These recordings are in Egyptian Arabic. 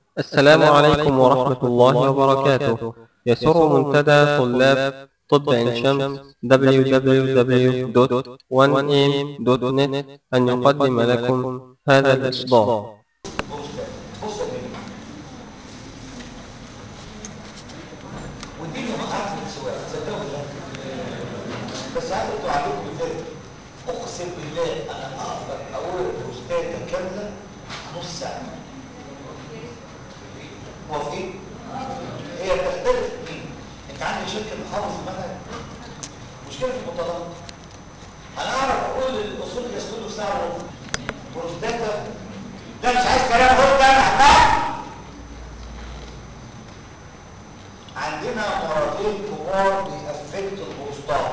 السلام عليكم ورحمة الله وبركاته يسر منتدى طلاب طب عين شمس www.1am.net أن يقدم لكم هذا الإصدار بص يا جماعه ودي اللي وقعت في السؤال صدقوا بالله بس هاخدوا عليكم بذلك اقسم بالله انا اقدر اقول البروستاتا كامله نص ساعه موافقين؟ هي بتختلف مين؟ انت عندك شركه محافظ المنهج مشكله في المطالعات انا اعرف اقول الاصول يسكنوا في ساعه ونص بروستاتا لا مش عايز كلام خد ده احمد عندنا مرضين كبار بيأفكت البروستات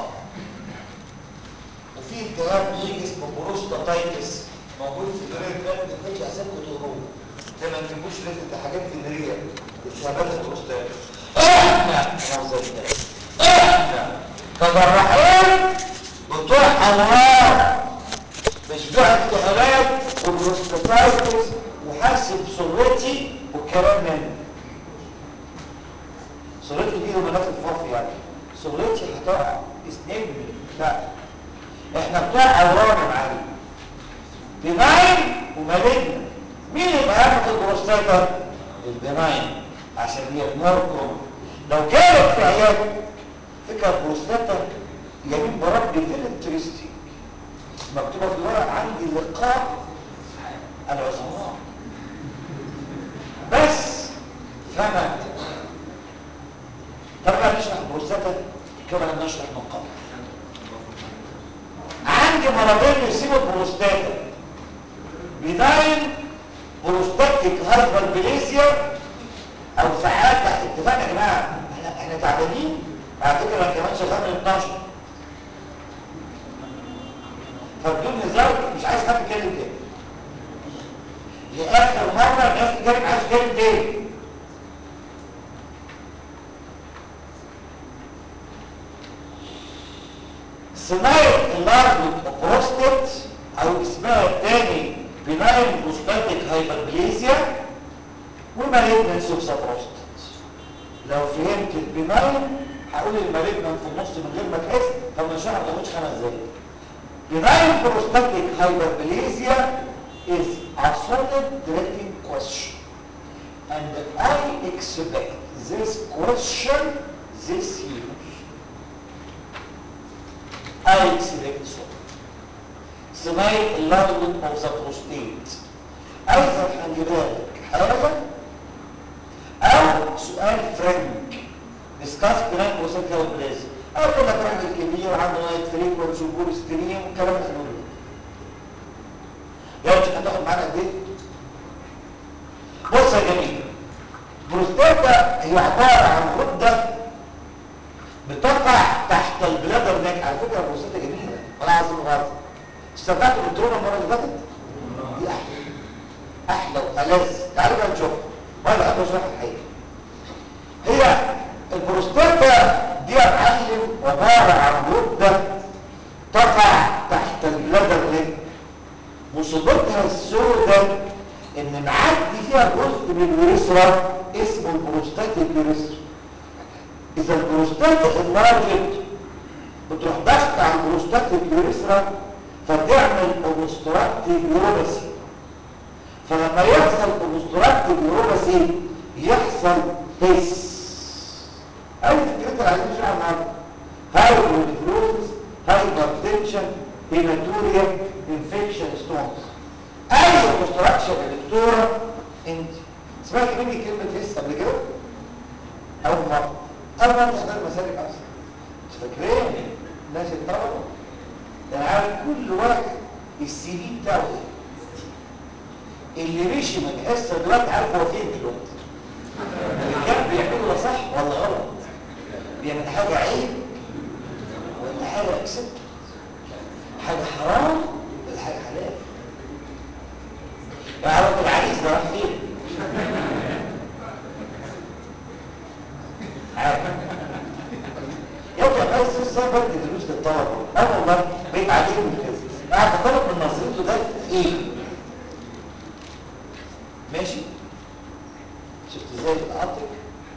وفي التهاب بيجي اسمه بروستاتايتس موجود في جريد ده ما تكونش حسابكم تقروه ده ما تجيبوش رزق ده حاجات جنريه التهابات البروستات احنا موظفين احنا كجراحين بتوع انوار مش بتوع التهابات والبروستاتايتس وحاسب سرتي والكلام منه سرتي دي هرمونات الفرف يعني سرتي هتقع اسناني لا احنا بتوع اورام يا معلم بناين ومالجنا مين اللي بيعرف البروستاتا البناين عشان هي موركم لو كانت في عيادة فكرة البروستاتا يمين بربي فيلنتريستيك مكتوبة في الورق عندي لقاء العظماء بس فما طبعا نشرح البروستاتا كما لم نشرح من قبل عندي مرضين يسيبوا البروستاتا بناين بروستاتيك هايبربليزيا او ساعات تحت اتفاق يا جماعه احنا احنا تعبانين على فكره انا كمان شغال من 12 فبدون هزار مش عايز حد يتكلم تاني لاخر مره الناس تتكلم عايز تتكلم تاني صناعه اللارج بروستات او اسمها الثاني بناين بروستاتيك هايبربليزيا ومالجنس اوف بروستات لو فهمت البناين هقول المالجنس في النص من غير ما تحس فما شاء الله مش خمس دقايق Benign prostatic hyperplasia is a solid drinking question. And I expect this question this year. I expect so. Tonight, enlargement of the prostate. أيضا خلي بالك حاجة أو سؤال فرانك discuss benign prostatic hyperplasia اقول لك راجل كبير عنده نايت فريكونسي وبول ستريم والكلام ده هنقوله يا انت هتاخد معانا قد ايه بص يا جميل بروستاتا هي عباره عن غده بتقع تحت البلادر ناك على فكره البروستاتا جميله ولا عايزين غلط استمتعتوا بالدرونا المره اللي فاتت دي احلى احلى والذ تعالوا بقى نشوف ولا بحب اشرح الحقيقه هي البروستاتا دي يا معلم عباره عن غده تقع تحت البلادر ناك مصيبتها السوداء ان معدي فيها جزء من اليوريثرا اسمه البروستاتيك يوريثرا اذا البروستات انلارجت بتروح ضغط على البروستاتيك يوريثرا فتعمل اوبستراكتيف يوروباسي فلما يحصل اوبستراكتيف يوروباسي يحصل هيس اي فكرتها اللي عايزين نشرحها النهارده هايبرفلوزس هايبرتنشن هيماتوريا انفكشن ستونز اي اوبستراكشن يا دكتوره انت سمعت مني كلمه هيس قبل كده اول مره اول مره تحضر مسالك اصلا مش فاكرين الناس الطلبه ده انا عارف كل واحد السي في بتاعه ايه اللي مشي من الحصه دلوقتي عارف هو فين دلوقتي اللي كان بيعمله ده صح ولا غلط بيعمل حاجه عيب ولا حاجه اكسبت حاجه حرام ولا حاجه حلال يا رب العريس ده راح فين عارف يبقى بس الصبر بدي دروس للطلبه انا والله بقيت عاجبني كده قاعد بطلب من نظرته ده ايه ماشي شفت ازاي بتعطك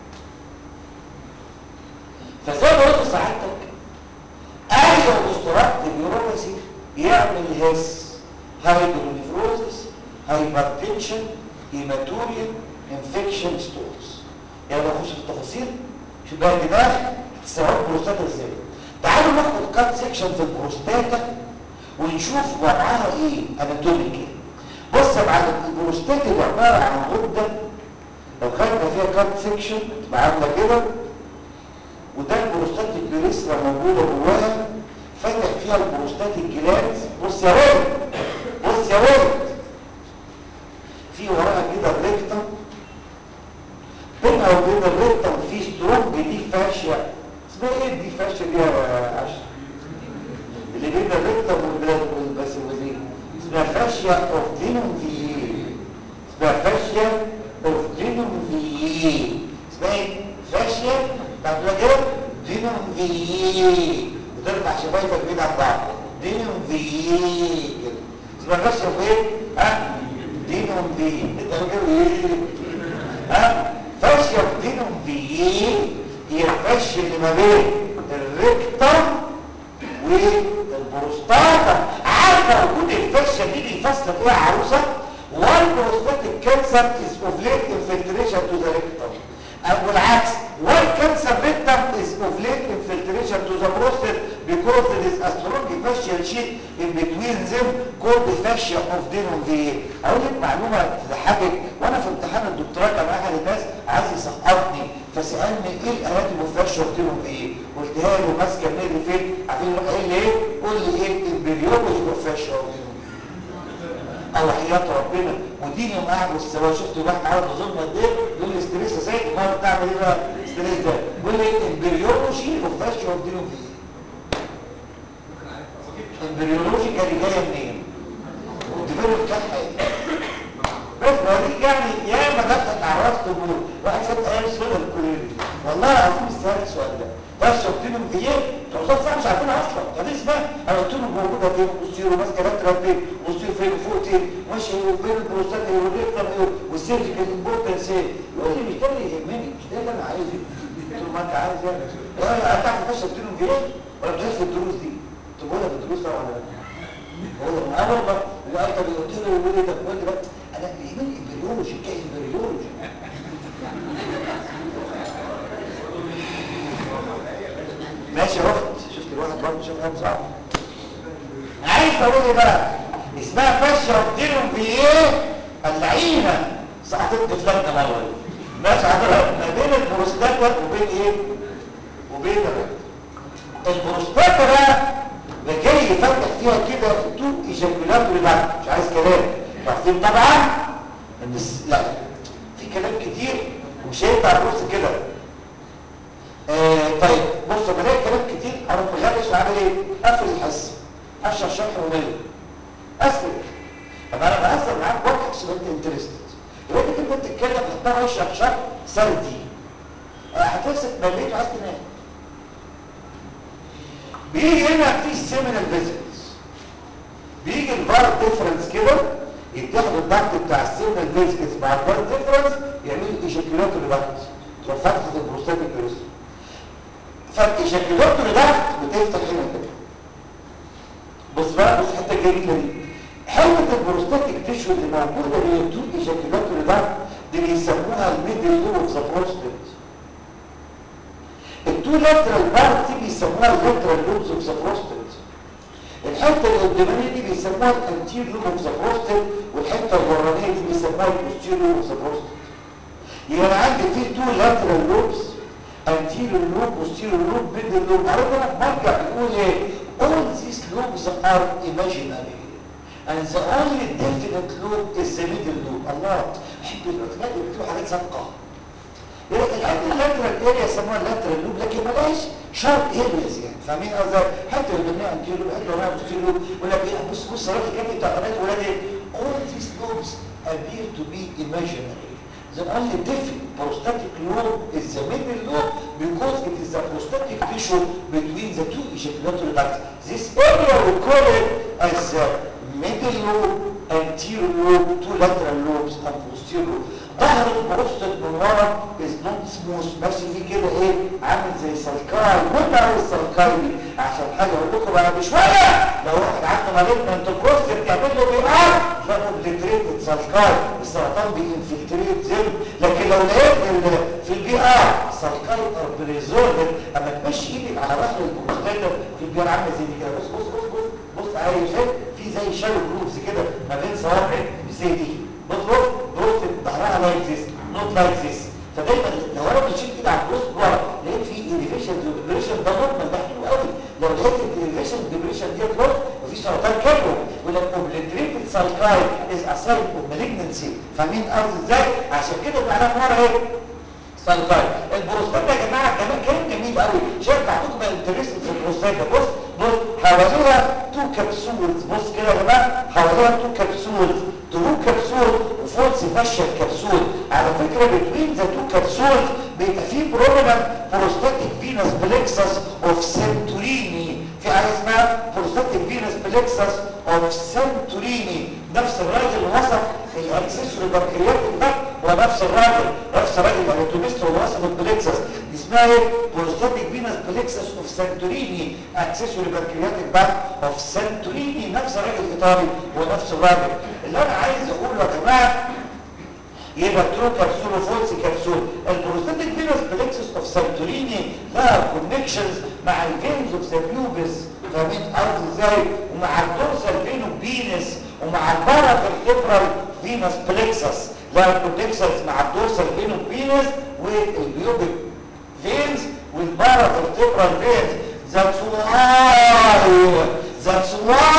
فزي ما قلت سعادتك اي اوبستراكتيف يوروباسي يعمل هس هايدرونيفروزس هايبرتنشن هيماتوريا انفكشن ستورز يعني لو اخش في التفاصيل شوف بقى الدماغ هتستوعب البروستاتا ازاي تعالوا ناخد كات سيكشن في البروستاتا ونشوف وضعها ايه اناتوميكال بص يا معلم البروستاتا دي عباره عن غده لو خدنا فيها كات سيكشن تبقى عامله كده وده البروستات الجليسرا موجوده جواها فتح فيها البروستات الجلاند بص يا ولد بص يا ولد في وراها كده الريكتم بينها وبين الريكتم في سترونج دي فاشيا اسمها ايه دي فاشيا دي يا عشر اللي بين الريكتم والبلاد والباسيوزين اسمها فاشيا اوف دينوم في اسمها فاشيا اوف دينوم في اسمها ايه فاشيا تعملها كده دينوم في وترفع شفايفك بين عن بعض دينوم في كده اسمها فاشيا اوف ايه ها دينوم في انت كده ايه ها فاشيا اوف دينوم في هي الفاشيا اللي ما بين الريكتم والبروستاتا عارفه وجود الفاشيا دي بيفسر ايه يا عروسه والبروستاتيك كانسر از اوفليت انفلتريشن تو ذا ريكتم او العكس والكانسر ريكتم از اوفليت انفلتريشن تو ذا بروستات because there is a strong fascial sheet in between them called the fascia of Denonville اقول لك معلومه تضحكك وانا في امتحان الدكتوراه كان احد الناس عايز يسقطني فسالني ايه الالات المفرشه قلت لهم ايه قلتها له ماسكه النادي فين عارفين يروح قال لي ايه قول لي ايه البريولوجي مفرشه او حياه ربنا وديني معاه والسوا شفت واحد عاوز ظلم قد ايه يقول لي ستريس يا سيد ما بتعمل ايه بقى ستريس ده يقول لي البريولوجي مفرشه ودينه فيه البريولوجي كان جايه منين والديفلوب كان حاجه بس بوريك يعني يا ما دخل اعراض قبول واحد ساب ايام سودا الكوليري والله العظيم استاهل السؤال ده بس قلت لهم في ايه توصل صح مش عارفينها اصلا طب اسمها انا قلت لهم موجوده فين بصيروا ماسكه لاترال فين بصيروا فين فوق فين ماشي فين البروستات ايه والريكتم ايه والسيرجيكال امبورتنس ايه يقول لي مش ده اللي يهمني مش ده اللي انا عايزه قلت له ما انت عايز يعني انت عارف فاش قلت لهم في ايه ولا بتعرف في الدروس دي قلت له في الدروس طبعا هو انا والله اللي انت قلت له يقول لي طب قلت بقى انا بيهمني البريولوجي كائن البريولوجي ماشي رحت شفت الواحد برضه شاف كام صعب عايز اقول ايه بقى اسمها فاشيا وبدينهم في ايه اللعينه سقطت فلان مره ماشي حضرتك ما بين البروستاتا وبين ايه وبين الرئه البروستاتا بقى جاي يفتح فيها كده تو ايجاكولاتوري بقى مش عايز كلام عارفين طبعا ان لا في كلام كتير ومش هينفع نبص كده آه طيب بص لما الاقي كلام كتير انا بغلش وعامل ايه قفل الحس اشرح شرح ومالي اسفل طب انا بهزر معاك واضحك عشان انت انترستد يبقى انت كده بتتكلم هتضطر اشرح شرح سردي آه هتمسك مليت وعايز تنام بيجي هنا في سيمينال فيزيتس بيجي الفار ديفرنس كده يتاخد الضغط بتاع السيمينال فيزيتس مع الفار ديفرنس يعملوا ايجاكيولاتوري ضغط تروح فتحه البروستاتيك كريستال فالايجاكيولاتوري ضغط بتفتح هنا كده بص بقى بص الحته الجميله دي حته البروستاتيك تيشو اللي موجوده اللي بتقول ايجاكيولاتوري ضغط دي بيسموها الميدل لوب اوف ذا بروستات التو لاترال بارت دي بيسموها اللاترال لوبز اوف ذا بروستات الحته اللي قدامانيه دي بيسموها الانتير لوب اوف ذا بروستات والحته الورانيه دي بيسموها البوستير لوب اوف ذا بروستات يبقى انا عندي في تو لاترال لوبس anterior lobe posterior lobe middle lobe عرفنا مرجع بيقول ايه all these lobes are imaginary and the only definite lobe is the middle lobe الله احب الاعتماد بتقول حاجات سابقه يقول لك الحته اللاترال اريا يسموها اللاترال لوب لكن ملهاش شارب ارياز يعني فاهمين قصدي حته اللي بنلاقيها انتيريور لوب حته اللي بوستيريور لوب ولا بص بص راجل كاتب بتاع بنات ولاد ايه all these lobes appear to be imaginary The only definite prostatic lobe is the middle lobe because it is the prostatic tissue between the two ejaculatory ducts. This area we call it as the middle lobe, anterior lobe, two lateral lobes, and posterior lobe. ظهر البروستات من ورا از نوت سموث ماشي فيه كده ايه عامل زي سلكاي مهم قوي السلكاي دي عشان حاجه اقول لكم بعد شويه لو واحد عنده مالجنت بروستات تعمل له بي ار تلاقوا بليتريتد سلكاي السرطان بينفلتريت زي لكن لو لقيت في البي ار سلكاي اربريزول اما تمشي ايدك على ظهر البروستات في البي ار عامله زي دي كده بص بص بص بص بص اهي شايف في زي شالو جروفز كده ما بين صوابعك زي دي بص بص بص ظهرها لايك ذيس نوت لايك ذيس فدايما لو انا مشيت كده على البروست ورا لقيت في اليفيشن ديبريشن ده نورمال ده حلو قوي لو لقيت الاليفيشن ديبريشن ديت لوس مفيش سرطان كبره ولا اوبليتريتد سايكاي از اسايد اوف مالجنسي فاهمين قصدي ازاي عشان كده معناها ورا ايه سايكاي البروستات يا جماعه كمان كلام جميل قوي شايف بعتكم الانترست في البروستات ده بص بص حواليها تو كبسولز بص كده يا جماعه حواليها تو كبسولز تو كبسول وفولس فاشل كبسول على فكره بتوين ذا تو كبسول بيبقى فيه برومينانت بروستاتيك فينس بلكسس اوف سنتوريني في حاجه اسمها بروستاتيك فينس بلكسس اوف سنتوريني نفس الراجل اللي وصف الاكسسوري بنكرياتيك ده هو نفس الراجل نفس الراجل الاناتوميست اللي وصف البلكسس دي اسمها ايه بروستاتيك فينس بلكسس اوف سنتوريني اكسسوري بنكرياتيك باك اوف سنتوريني نفس الراجل الايطالي هو نفس الراجل اللي انا عايز اقوله يا جماعه يبقى ترو كبسول وفولس كبسول البروستاتيك فينس بلكسس اوف سانتوريني لها كونكشنز مع الفينز اوف ذا بيوبس فاهمين قصدي ازاي ومع الدورسال فين اوف فينس ومع البارافيرتبرال فينس بلكسس لها كونكشنز مع الدورسال فين اوف فينس والبيوبك فينز والبارافيرتبرال فينز That's why, that's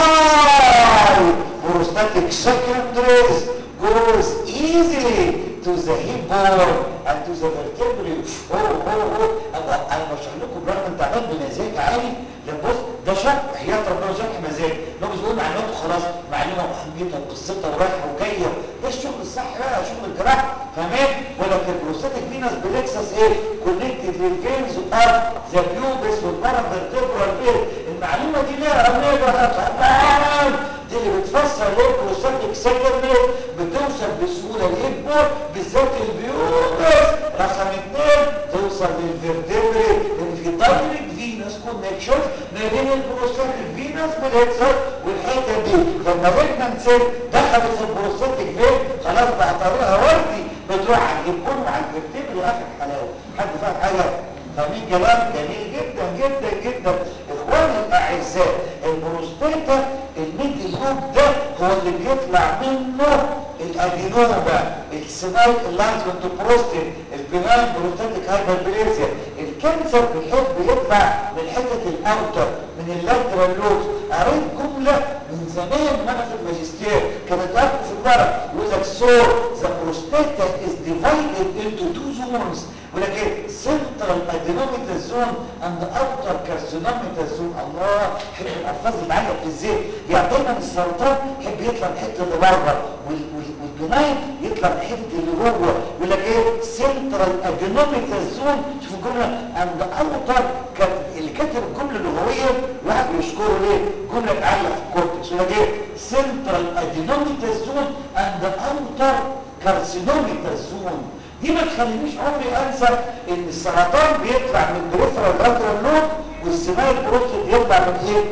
why prostatic secondaries goes easily to the hip bone and to the vertebrae. Oh, oh, oh. أنا أنا بشرح لكم برغم أنت عمال بمزاج عالي لأن بص ده شرح حياة ربنا شرح مزاج لو مش بقول معلومات وخلاص معلومة وأهميتها وقصتها ورايحة وجاية ده الشغل الصح بقى شغل الجراحة فاهمين؟ ولكن البروستاتيك فينس بلكسس إيه؟ كونكتد للفينز أب ذا بيوبس والبارافيرتبرال فين المعلومة دي ليها أهمية طبعا دي اللي بتفسر ليه البروستاتيك سكندري بتوصل بسهولة للإبر بالذات البيوبس رقم اثنين توصل للفيرتبري لأن في دايركت فينس كونكشن ما بين البروستاتيك فينس والهيكسر والحتة دي لما ريجنانت سيل دخلت في البروستاتيك فين خلاص بقى طريقها وردي بتروح على الهيبون وعلى الفيرتبري آخر حلاوة حد فاهم حاجة؟ فاهمين كلام جميل جدا جدا جدا اخواني الاعزاء البروستاتا الميدل لوب ده هو اللي بيطلع منه الادينوما السمال اللانزمنت بروستين البناين بروستاتيك هايبربليزيا الكانسر بيحب يطلع من حته الاوتر من اللاترال لوب قريت جمله من زمان وانا في الماجستير كانت واقفه في الورق يقول لك سو ذا بروستاتا از ديفايدد انتو تو زونز ولكن سنترال ادينوميتال زون اند اوتر كارسينوميتال زون الله حب الالفاظ اللي معايا في الذهن يعني دايما السرطان يحب يطلع من الحته اللي بره والبناين يطلع من الحته اللي جوه يقول لك ايه سنترال ادينوميتال زون شوف الجمله اند اوتر اللي كاتب الجمله اللغويه الواحد بيشكره ليه؟ جمله اتعلق في الكورتكس يقول لك ايه سنترال ادينوميتال زون اند اوتر كارسينوميتال زون دي ما تخلينيش عمري انسى ان السرطان بيطلع من بريفرال لاترال لوب والسماء البروستات يطلع من ايه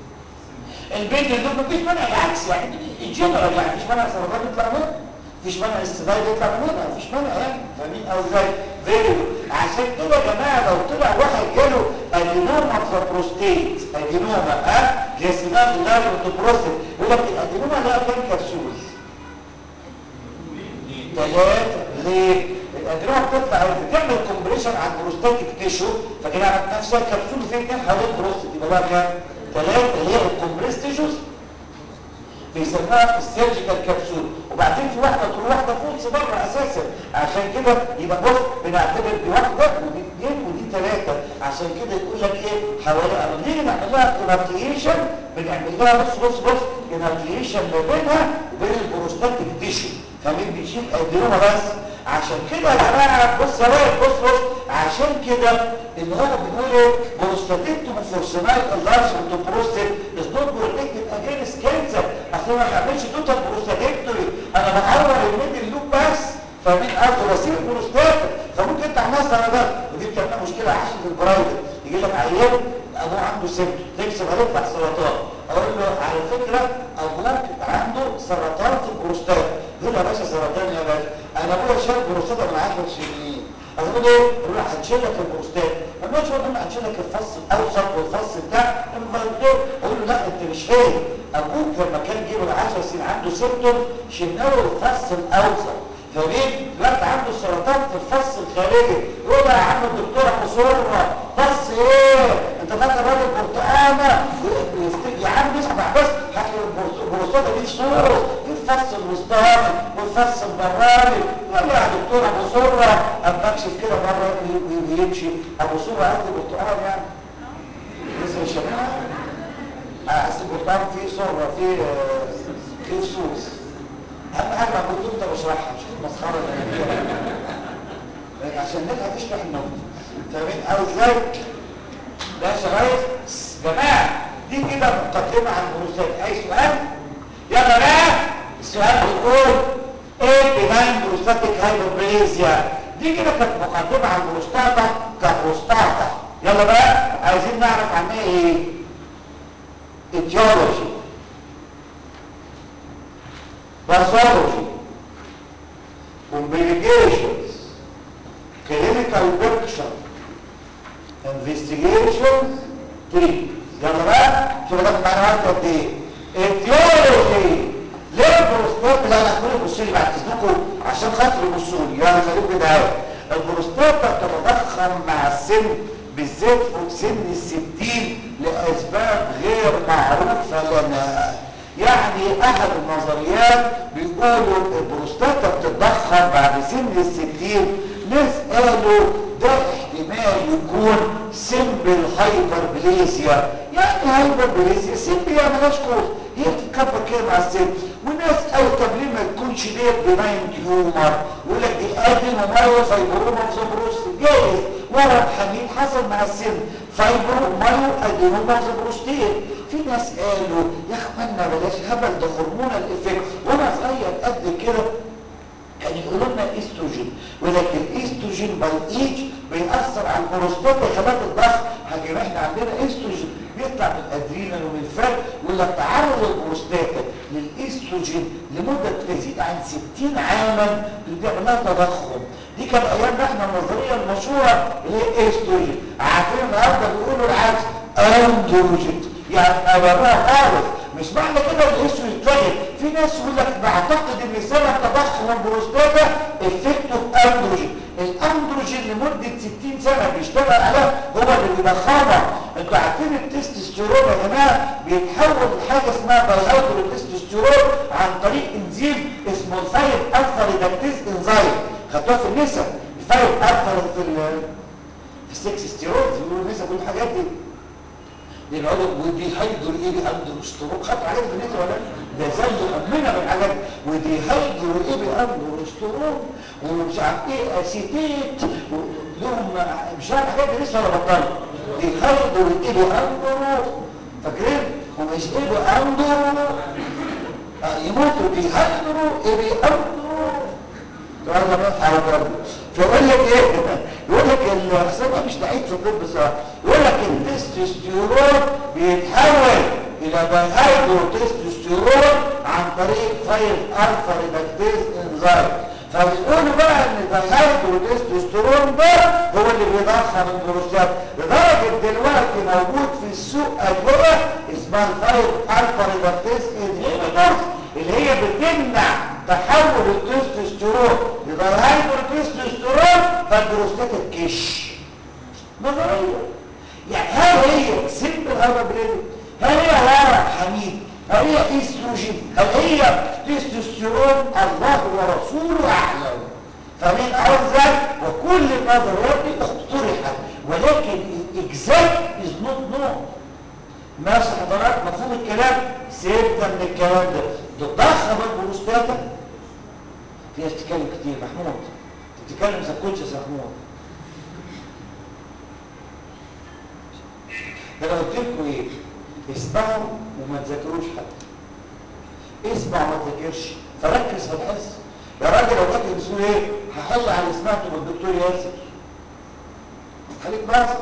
البين اللوب مفيش منع العكس يعني الجنرال يعني مفيش منع السرطان يطلع منه مفيش منع السماء يطلع من هنا مفيش منع يعني فاهمين او ازاي فيري عشان كده يا جماعه لو طلع واحد جاله ادينوما في البروستيت ادينوما ها هي سماء اللاترال بروستات يقول لك الادينوما لها كام كبسول ثلاثة ليه؟ الأدرار بتطلع بتعمل كومبريشن على البروستاتيك تيشو فكده عملت نفسها كبسول فيه اتنين حوالين البروستات يبقى بقى كام؟ ثلاثة اللي هي الكومبريس تيشوز بيسموها السيرجيكال كبسول وبعدين في واحدة تروح واحدة فولس بره أساسا عشان كده يبقى بص بنعتبر دي واحدة ودي اثنين ودي ثلاثة عشان كده يقول لك ايه حوالي أما نيجي نعمل لها كونابليشن بنعمل لها بص بص بص كونابليشن ما بينها وبين البروستاتيك تيشو فمين بيشيل ادينوما بس عشان كده يا جماعه بص يا بص بص عشان كده ان هو بنقول ايه بروستاتيكتوم فورسينايت اللارج بروستات از نوت بروتكتد اجينست كانسر اصل ما بعملش توتال بروستاتيكتوري انا بعور الميدل لوب بس فمن ارض وسيله بروستاتا فممكن انت عندها سرطان ودي بتعمل مشكله عشان في البرايفت يجي لك عيان ابوه عنده سبت تكسب هيطلع سرطان اقول له على فكره ابوك عنده سرطان في البروستات يقول يا باشا سرطان يا باشا انا ابويا شال بروستاتا من 10 سنين اقول ايه؟ اقول له هنشيل لك البروستات لما اجي اقول له هنشيل لك الفص الاوسط والفص بتاع اقول له لا انت مش فاهم ابوك لما كان جيبه ال 10 سنين عنده سيمتوم شلنا له الفص الاوسط فبين دلوقتي عنده سرطان في الفص الخارجي يقول له يا عم الدكتور ابو سره فص ايه انت فاكر راجل برتقانه يا عم اسمع بس هات البروستاتا دي صوره في الفص الوسطاني والفص البراني يقول له يا دكتور ابو سره اما اكشف كده مره ويمشي ابو سره قصدي برتقان يعني لسه مش احس البرتقال فيه سره فيه فيه فصوص اهم حاجه لما كنت انت بشرحها مش المسخره اللي فيها عشان نلحق تشرح النقطه فاهمين او ازاي ماشي يا ريس جماعه دي كده مقدمه عن البروستات اي سؤال يلا بقى السؤال بيقول ايه بناين بروستاتيك هايبربليزيا دي كده كانت مقدمه عن البروستاتا كبروستاتا يلا بقى عايزين نعرف عنها ايه etiology pathology complications clinical picture investigations treatment يلا بقى شوف ده معانا وقت قد ايه etiology ليه البروستات لا لا كل بصوا لي بعد اذنكم عشان خاطر يبصوا لي يلا خليكم كده اهو البروستات بتتضخم مع السن بالذات فوق سن الستين لاسباب غير معروفه لنا يعني احد النظريات بيقولوا البروستاتا بتتضخم بعد سن الستين ناس قالوا ده احتمال يكون سمبل هايبربليزيا يعني هايبربليزيا سمبل يعني ملهاش كوز هي بتتكبر كده مع السن وناس قالوا طب ليه ما تكونش ديت بناين تيومر يقول لك دي ادين ومايو فايبروما فيبروس جايز ورم حميد حصل مع السن فايبرو مايو ادينوما فيبروستين في ناس قالوا يا اخوانا بلاش هبل ده هرمونال افكت وانا صغير قد كده كان يقولوا لنا استروجين ولكن الاستروجين باي ايج بيأثر على البروستات وخلايا الضغط حاجه احنا عندنا استروجين بيطلع من الادرينال ومن الفات يقول لك تعرض البروستاتا للاستروجين لمده تزيد عن 60 عاما بيعمل لها تضخم دي كانت ايامنا احنا النظريه المشهوره اللي هي استروجين عارفين النهارده بيقولوا العكس اندروجين يعني ابرها خالص مش معنى كده الاستروجين اتلغت في ناس يقول لك بعتقد ان سبب تضخم البروستاتا افكت اوف اندروجين الاندروجين لمده 60 سنه بيشتغل عليه هو اللي بيضخمها انتوا عارفين التستوستيرون يا جماعه بيتحول لحاجه اسمها بايهايدرو التستوستيرون عن طريق انزيم اسمه الفايف الفا ريدكتيز انزيم خدتوها في النساء الفايف الفا في ال في السكس ستيرويدز بيقولوا النساء كل الحاجات دي بيقعدوا ودي هيدرو ايه باندروسترون خدتوا عليه في النساء ولا ده زي امنا بالحاجات ودي هيدرو ايه باندروسترون ومش عارف ايه اسيتيت لهم مش عارف الحاجات دي لسه ولا بطلوا دي هيدرو ايه باندرو فاكرين ومش ايه باندرو آه يموتوا دي هيدرو ايه باندرو تقعد بقى على فيقول لك ايه يقول لك الحساب مش لعيب في الطب بصراحه يقول لك التستوستيرون بيتحول الى بايهايدرو تستوستيرون عن طريق فايل الفا ريدكتيز انزيم فبيقولوا بقى ان البايهايدرو تستوستيرون ده هو اللي بيضخم البروستات لدرجه دلوقتي موجود في السوق ادويه اسمها الفايل الفا ريدكتيز انهيبيتورز اللي هي بتمنع تحول التستوستيرون لدايهايدرو تستوستيرون فالبروستات تكش نظريه يعني هل هي سمبل هايبربليزم هل هي ورق حميد هل هي استروجين هل هي تستوستيرون الله ورسوله اعلم فمن ازاي وكل النظريات دي اقترحت ولكن الاكزاكت از نوت نو ماشي حضرتك مفهوم الكلام سيبنا من الكلام ده تضخم البروستاتا في ناس تتكلم كتير محمود تتكلم سكوتش يا محمود ده انا قلت لكم ايه اسمعوا وما تذاكروش حتى اسمع وما تذاكرش فركز في الحس يا راجل لو فاكر اسمه ايه هحل على اللي سمعته من الدكتور ياسر خليك ناصر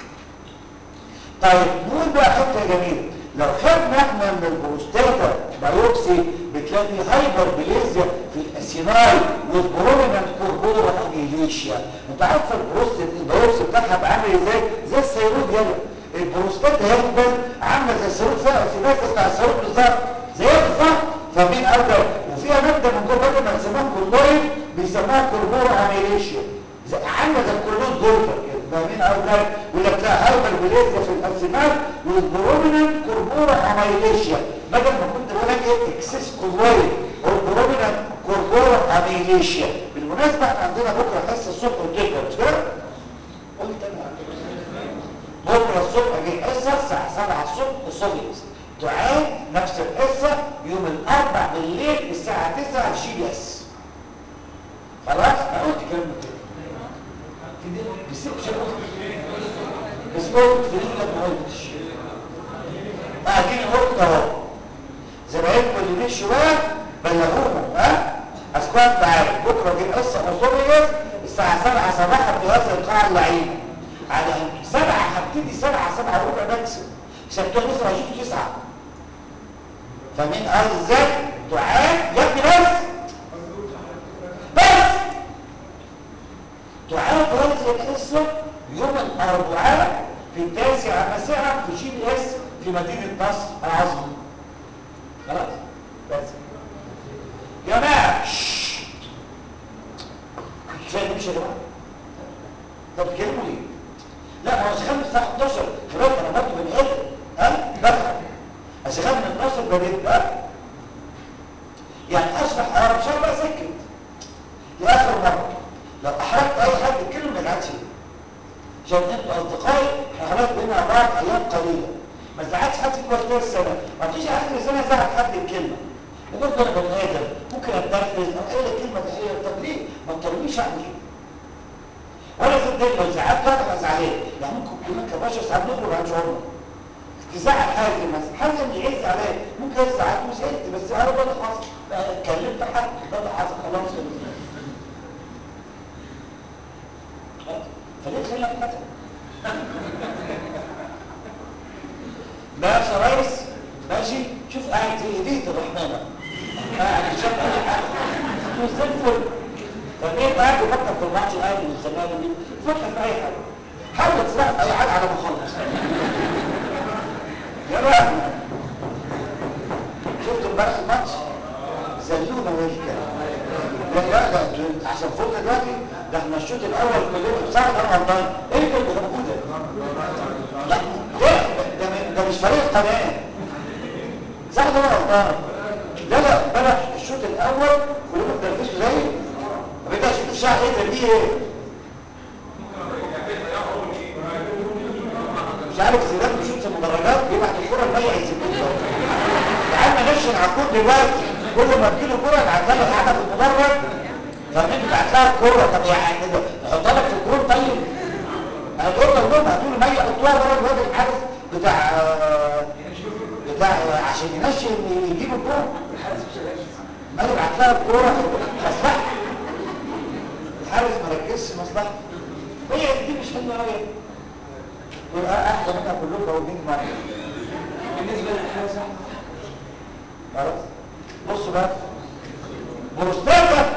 طيب نقول بقى حته جميله لو خدنا احنا من البروستاتا بايوبسي بتلاقي هايبر بليزيا في الاسيناي والبرومينانت كوربورا اميليشيا انت عارف البروستات البايوبسي بتاعها بقى عامل ازاي زي السيروت يلا البروستاتا هي عامله زي السيروت فيها في ناس بتاع السيروت بالظبط زيها بالظبط فمين اكتر وفيها ماده من جوه بدل ما نسميها كولويد بيسموها كوربورا اميليشيا عامله زي الكولويد جولفر كده فاهمين اكتر ولا بتاع هايبر بليزيا في الاسيناي والبرومينانت كوربورا اميليشيا بدل ما كنت بقول لك ايه اكسس كولويد والبرومينانت كوربورا اميليشيا بالمناسبه احنا عندنا بكره حصه الصبح وتكبر مش كده؟ قلت انا بكره الصبح جه حصه الساعه 7 الصبح الصبح تعاد نفس الحصه يوم الاربع بالليل الساعه 9 في جي اس خلاص انا قلت كلام كده بس بس قلت في ليله ما قلتش قاعدين قلت اهو زمايلكم اللي مشوا بقى بلغوهم ها اسكوات تعالوا بكره في حصه اصوليه الساعه 7 صباحا في هذا القاعه اللعينه على 7 هبتدي 7 7 وربع بكسب عشان بتوع مصر هيشوفوا 9 فاهمين قصدي ازاي؟ تعال يا ابني بس بس تعال هذه الحصه يوم الاربعاء في التاسع مساء في جي بي اس في مدينه نصر العاصمه خلاص بس يا جماعه شايف مش يا جماعه طب بتتكلموا ليه لا ما هو شغال من الساعه 11 خلاص انا برضه بني ادم ها بفهم اشغال من 12 بديت بقى يعني اشرح انا مش هبقى سكت لاخر مره لو احرجت اي حد الكلمه ما يزعلش عشان انتوا اصدقائي احنا خلاص بقينا مع بعض ايام قليله ما زعلتش حد في وقت السنه ما فيش اخر السنه يزعل حد الكلمه برضه انا بني ادم ممكن اتنرفز او اي كلمه تحيه طب ليه ما تطلبنيش اعمل ايه ولا صدقني لو زعلت انا زعلان يعني ممكن كلنا كبشر ساعات نخرج عن شعورنا تزعل حازم مثلا حازم يعز عليا ممكن ازعل مش زعلت بس انا ده اللي حصل اتكلمت حد ده اللي حصل خلاص فليه خلينا نتكلم ماشي يا ريس ماشي شوف قاعد زي هديه الرحمن قاعد يشوف اي حاجه مش زي الفل فمين قاعد يفكر في الماتش الاهلي والزمالك دي فكر في اي حاجه حاول تسرق اي حاجه على ما اخلص يا بقى شفت امبارح الماتش زلونا ويلكا لا لا ده انتوا عشان فوق دلوقتي ده احنا الشوط الاول كلنا بساعه انا غلطان ايه اللي كنت موجوده لا ليه ده, ده مش فريق قناه صح ده انا غلطان لا لا امبارح الشوط الاول كلنا بنرفزوا زي بدأ اشوف الشعب ايه ده دي ايه مش عارف زيدان بيشوط في المدرجات بيبعت الكره الميه يسيبها يا عم نشن على الكوره دلوقتي كل ما تجيله كوره يبعتها لك قاعده في المدرج فمين بيبعت لها الكوره طب يعني نحطها لك في الجون طيب انا بقول لك دول هاتوا له ميه حطوها ورا الواد الحارس بتاع بتاع عشان ينشن يجيب الجون ما يبعت لها الكوره مصلحه الحارس ما ركزش مصلحه هي دي مش حلوه قوي يبقى احلى منها كلكم موجودين معايا بالنسبه للحارس خلاص بصوا بقى بروستاتا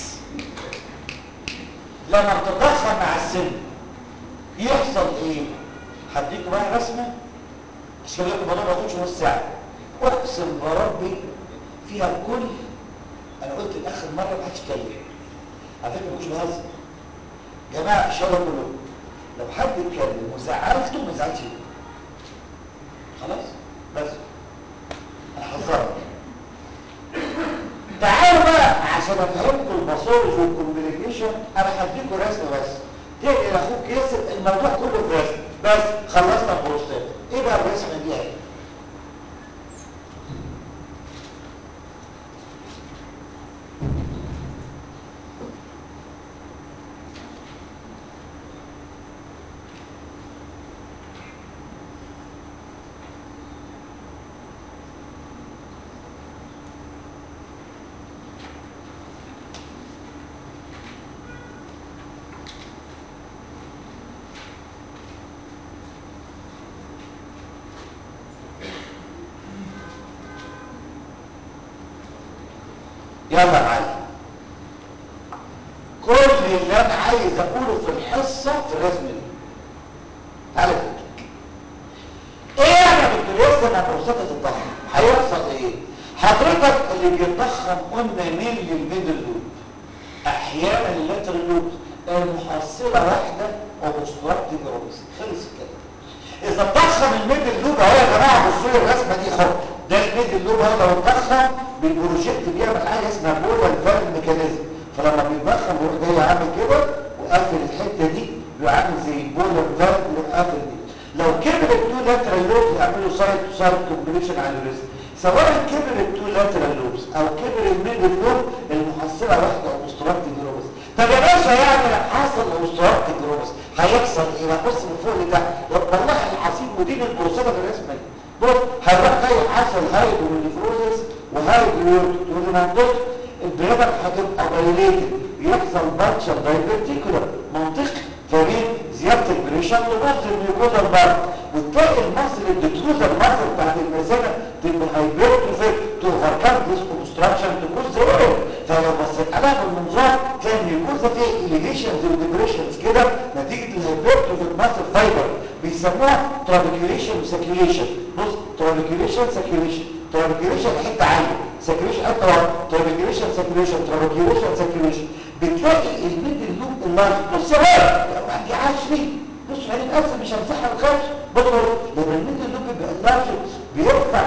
لما بتتضخم مع السن يحصل ايه هديكم بقى رسمه مش كده الموضوع ما ياخدش نص ساعه اقسم بربي فيها كل انا قلت لاخر مره ما حدش يتكلم على فكره مش بهزر يا جماعه شاوروا كلكم لو حد اتكلم وزعلته ما يزعلش خلاص بس انا حذرت تعالوا بقى عشان افهمكم الباثولوجي والكومبليكيشن انا هديكم رسم بس تيجي لاخوك ياسر الموضوع كله في رسم بس خلصنا البروستات ايه بقى الرسمه دي اهي يلا يا معلم كل اللي انا عايز اقوله في الحصه في الرسم دي تعالى كده. ايه يا دكتور ياسر مع بروستات الضخم هيحصل ايه حضرتك اللي بيتضخم قلنا مين للميدل لوب احيانا اللاترال لوب المحصله واحده وبوستراكتيف روبس خلص الكلام اذا اتضخم الميدل لوب اهو يا جماعه بصوا لي الرسمه دي اهو ده الميدل لوب اهو لو اتضخم بالبروجكت بيعمل حاجه اسمها بولر فالف ميكانيزم فلما بيتضخم بيروح جاي عامل كده وقافل الحته دي بيبقى عامل زي البولر فالف وقافل دي لو كبر التو لاترال لوب يعملوا سايد تو سايد كومبليشن انيوريزم سواء كبر التو لاترال لوبس او كبر الميدل لوب المحصله واحده او مستراكتيف روبس طب يا باشا يعني لو حصل مستراكتيف روبس هيحصل ايه بقى بص من فوق لتحت والله العظيم ودي البروسيدر الرسمه دي بص هيروح جاي حصل هايدرونيفروزس وهايدرونيفروزس البريدر هتبقى دايليتد يحصل باتشر دايفرتيكولار منطقي فمين زياده البريشر تبوظ الميوكوزا البارد وتلاقي المصل الديتروزر المصل بتاعت المثانه تبقى هايبرتروفيك تو اوفركم ذيس اوبستراكشن تكون زيرو فلو بصيت عليها بالمنظار تلاقي الميوكوزا فيها اليفيشنز وديبريشنز كده نتيجه الهايبرتروفيك ماسل فايبر بيسموها ترابيكيوليشن وساكيوليشن بص ترابيكيوليشن ساكيوليشن ترابيكيوليشن حته عاليه ساكيوليشن حته واحده ترابيكيوليشن ساكيوليشن ترابيكيوليشن ساكيوليشن بتلاقي الميدل لوب اللارج بص يا بقى لو عندي عشري بص يعني الاسم مش هنفتحها الخمس بص لما الميدل لوب بيبقى اللارج بيرفع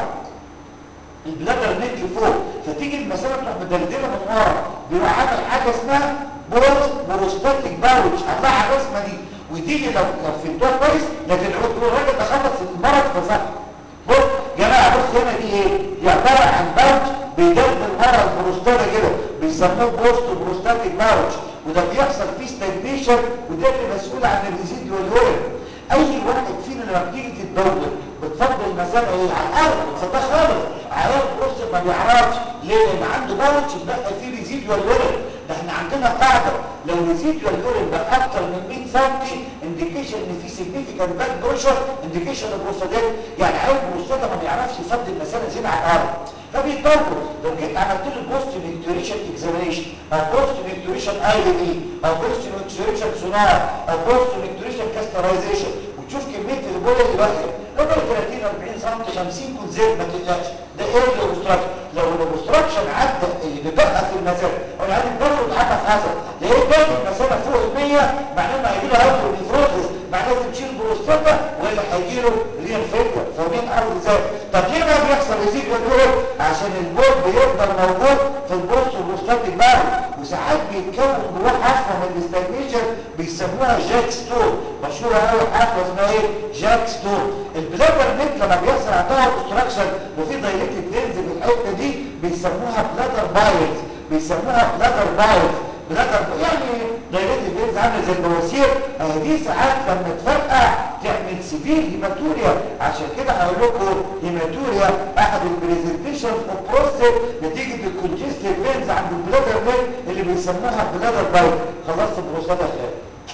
البلادر نيك لفوق فتيجي المسافه تروح مدلدله من ورا بيبقى عامل حاجه اسمها بوست بروستاتيك باوتش هتلاقي على الرسمه دي ودي لو لو فهمتوها كويس لكن الراجل ده خلص المرض فصح بص يا جماعه بص هنا دي ايه دي عباره عن باوتش بيدلدل ورا البروستاتا كده بيسموه بوست بروستاتيك باوتش وده بيحصل فيه ستاجنيشن وده اللي مسؤول عن الريزيديوال وير اي واحد فينا لما بتيجي تتدور بتفضل المسافه ايه على الارض بتفضل خالص على الارض بص ما بيعرفش ليه لان عنده باوتش بقى فيه ريزيديوال وير ده احنا عندنا قاعده لو ريزيديوال وير بقى اكتر من 100 سم انديكيشن ان في سيجنيفيكانت باك بريشر انديكيشن البروستات يعني عيل البروستاتا ما بيعرفش يفضل المسافه زي على الارض فبيتدور لو جيت عملت له بوست فيكتوريشن اكزامينيشن او بوست فيكتوريشن اي بي او بوست فيكتوريشن سونار او بوست فيكتوريشن كاسترايزيشن وتشوف كميه البويه اللي باقيه لو 30 40 سم 50 كون زيت ما تقلقش ده ايه الاوبستراكشن لو الاوبستراكشن عدى اللي بقى في المسافه وانا عايز باخد حاجه في حسب لقيت بقى المسافه فوق ال 100 معناه ما هيجي له هايبرونيفروزس معناه لازم تشيل بروستاتا ولا هيجي له ريال فيلر فاهمين ارض ازاي طب ليه بقى بيحصل ريزيدوال دول عشان البول بيفضل موجود في البوست والبروستاتيك بارد وساعات بيتكون جواه حفره من الاستاجنيشن بيسموها جاك ستون مشهوره قوي حفره اسمها ايه جاك ستون البلادر نيك لما بيحصل عندها اوبستراكشن وفي دايليتد فينز في الحته دي بيسموها بلادر بايلز بيسموها بلادر بايلز بلادر يعني دايليتد فينز عامله زي البواسير اه دي ساعات لما تفرقع تعمل سيفير هيماتوريا عشان كده هقول لكم هيماتوريا احد البريزنتيشن اوف بروستيت نتيجه الكونجستيف فينز عند البلادر نيك اللي بيسموها بلادر بايل خلصت البروستاتا خير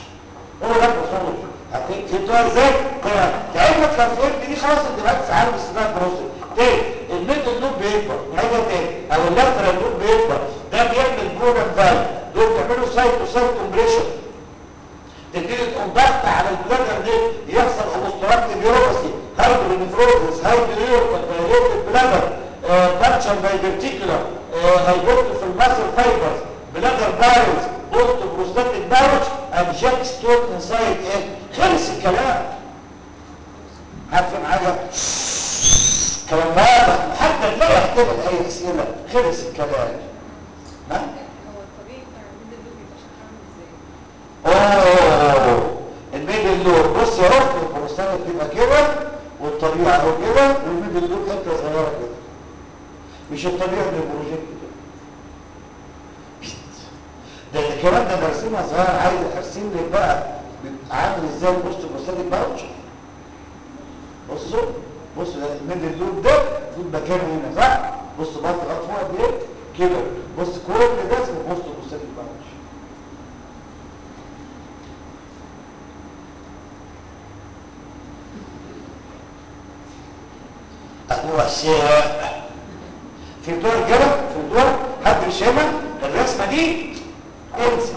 هو ده البروستاتا فهمتوها ازاي؟ تعبت لو فهمت دي خلاص انت بقى تسعى باستخدام بروستيت تاني الميدل لوب بيكبر حاجه تاني او اللاترال لوب بيكبر ده بيعمل بورن فالف دول بيعملوا سايت وسايت كومبريشن تبتدي تقوم ضغط على البلادر دي يحصل اوبستراكتيف يوروباسي هايدرونيفروزس هايدريورتال دايليتد بلادر باتشر دايفرتيكولار هايبوت في الماسل فايبرز بلادر بايلز بوست بروستاتيك باوتش اند جاك ستون انسايد ايه خلص الكلام هفهم حاجه كلام واضح محدد لا يحتمل اي اسئله خلص الكلام ها هو الطبيعي بتاع الميدل لوب يبقى شكله عامل ازاي؟ اوه الميدل لوب بص يا رب البروستات بتبقى كده والطبيعه اهو كده والميدل لوب حته صغيره كده مش الطبيعي من البروجكت ده ده الكلام ده برسمها صغير عايز ارسم لك بقى بيبقى عامل ازاي البوست بروستاتيك باوتش بصوا بصوا ده الميدل لوب ده لوب مكانه هنا صح بص بقى لغايه فوق قد ايه كده بص كل ده اسمه بوست بروستاتيك باوتش الوسيع في دور جرى في دور حد مش فاهمها الرسمه دي انسى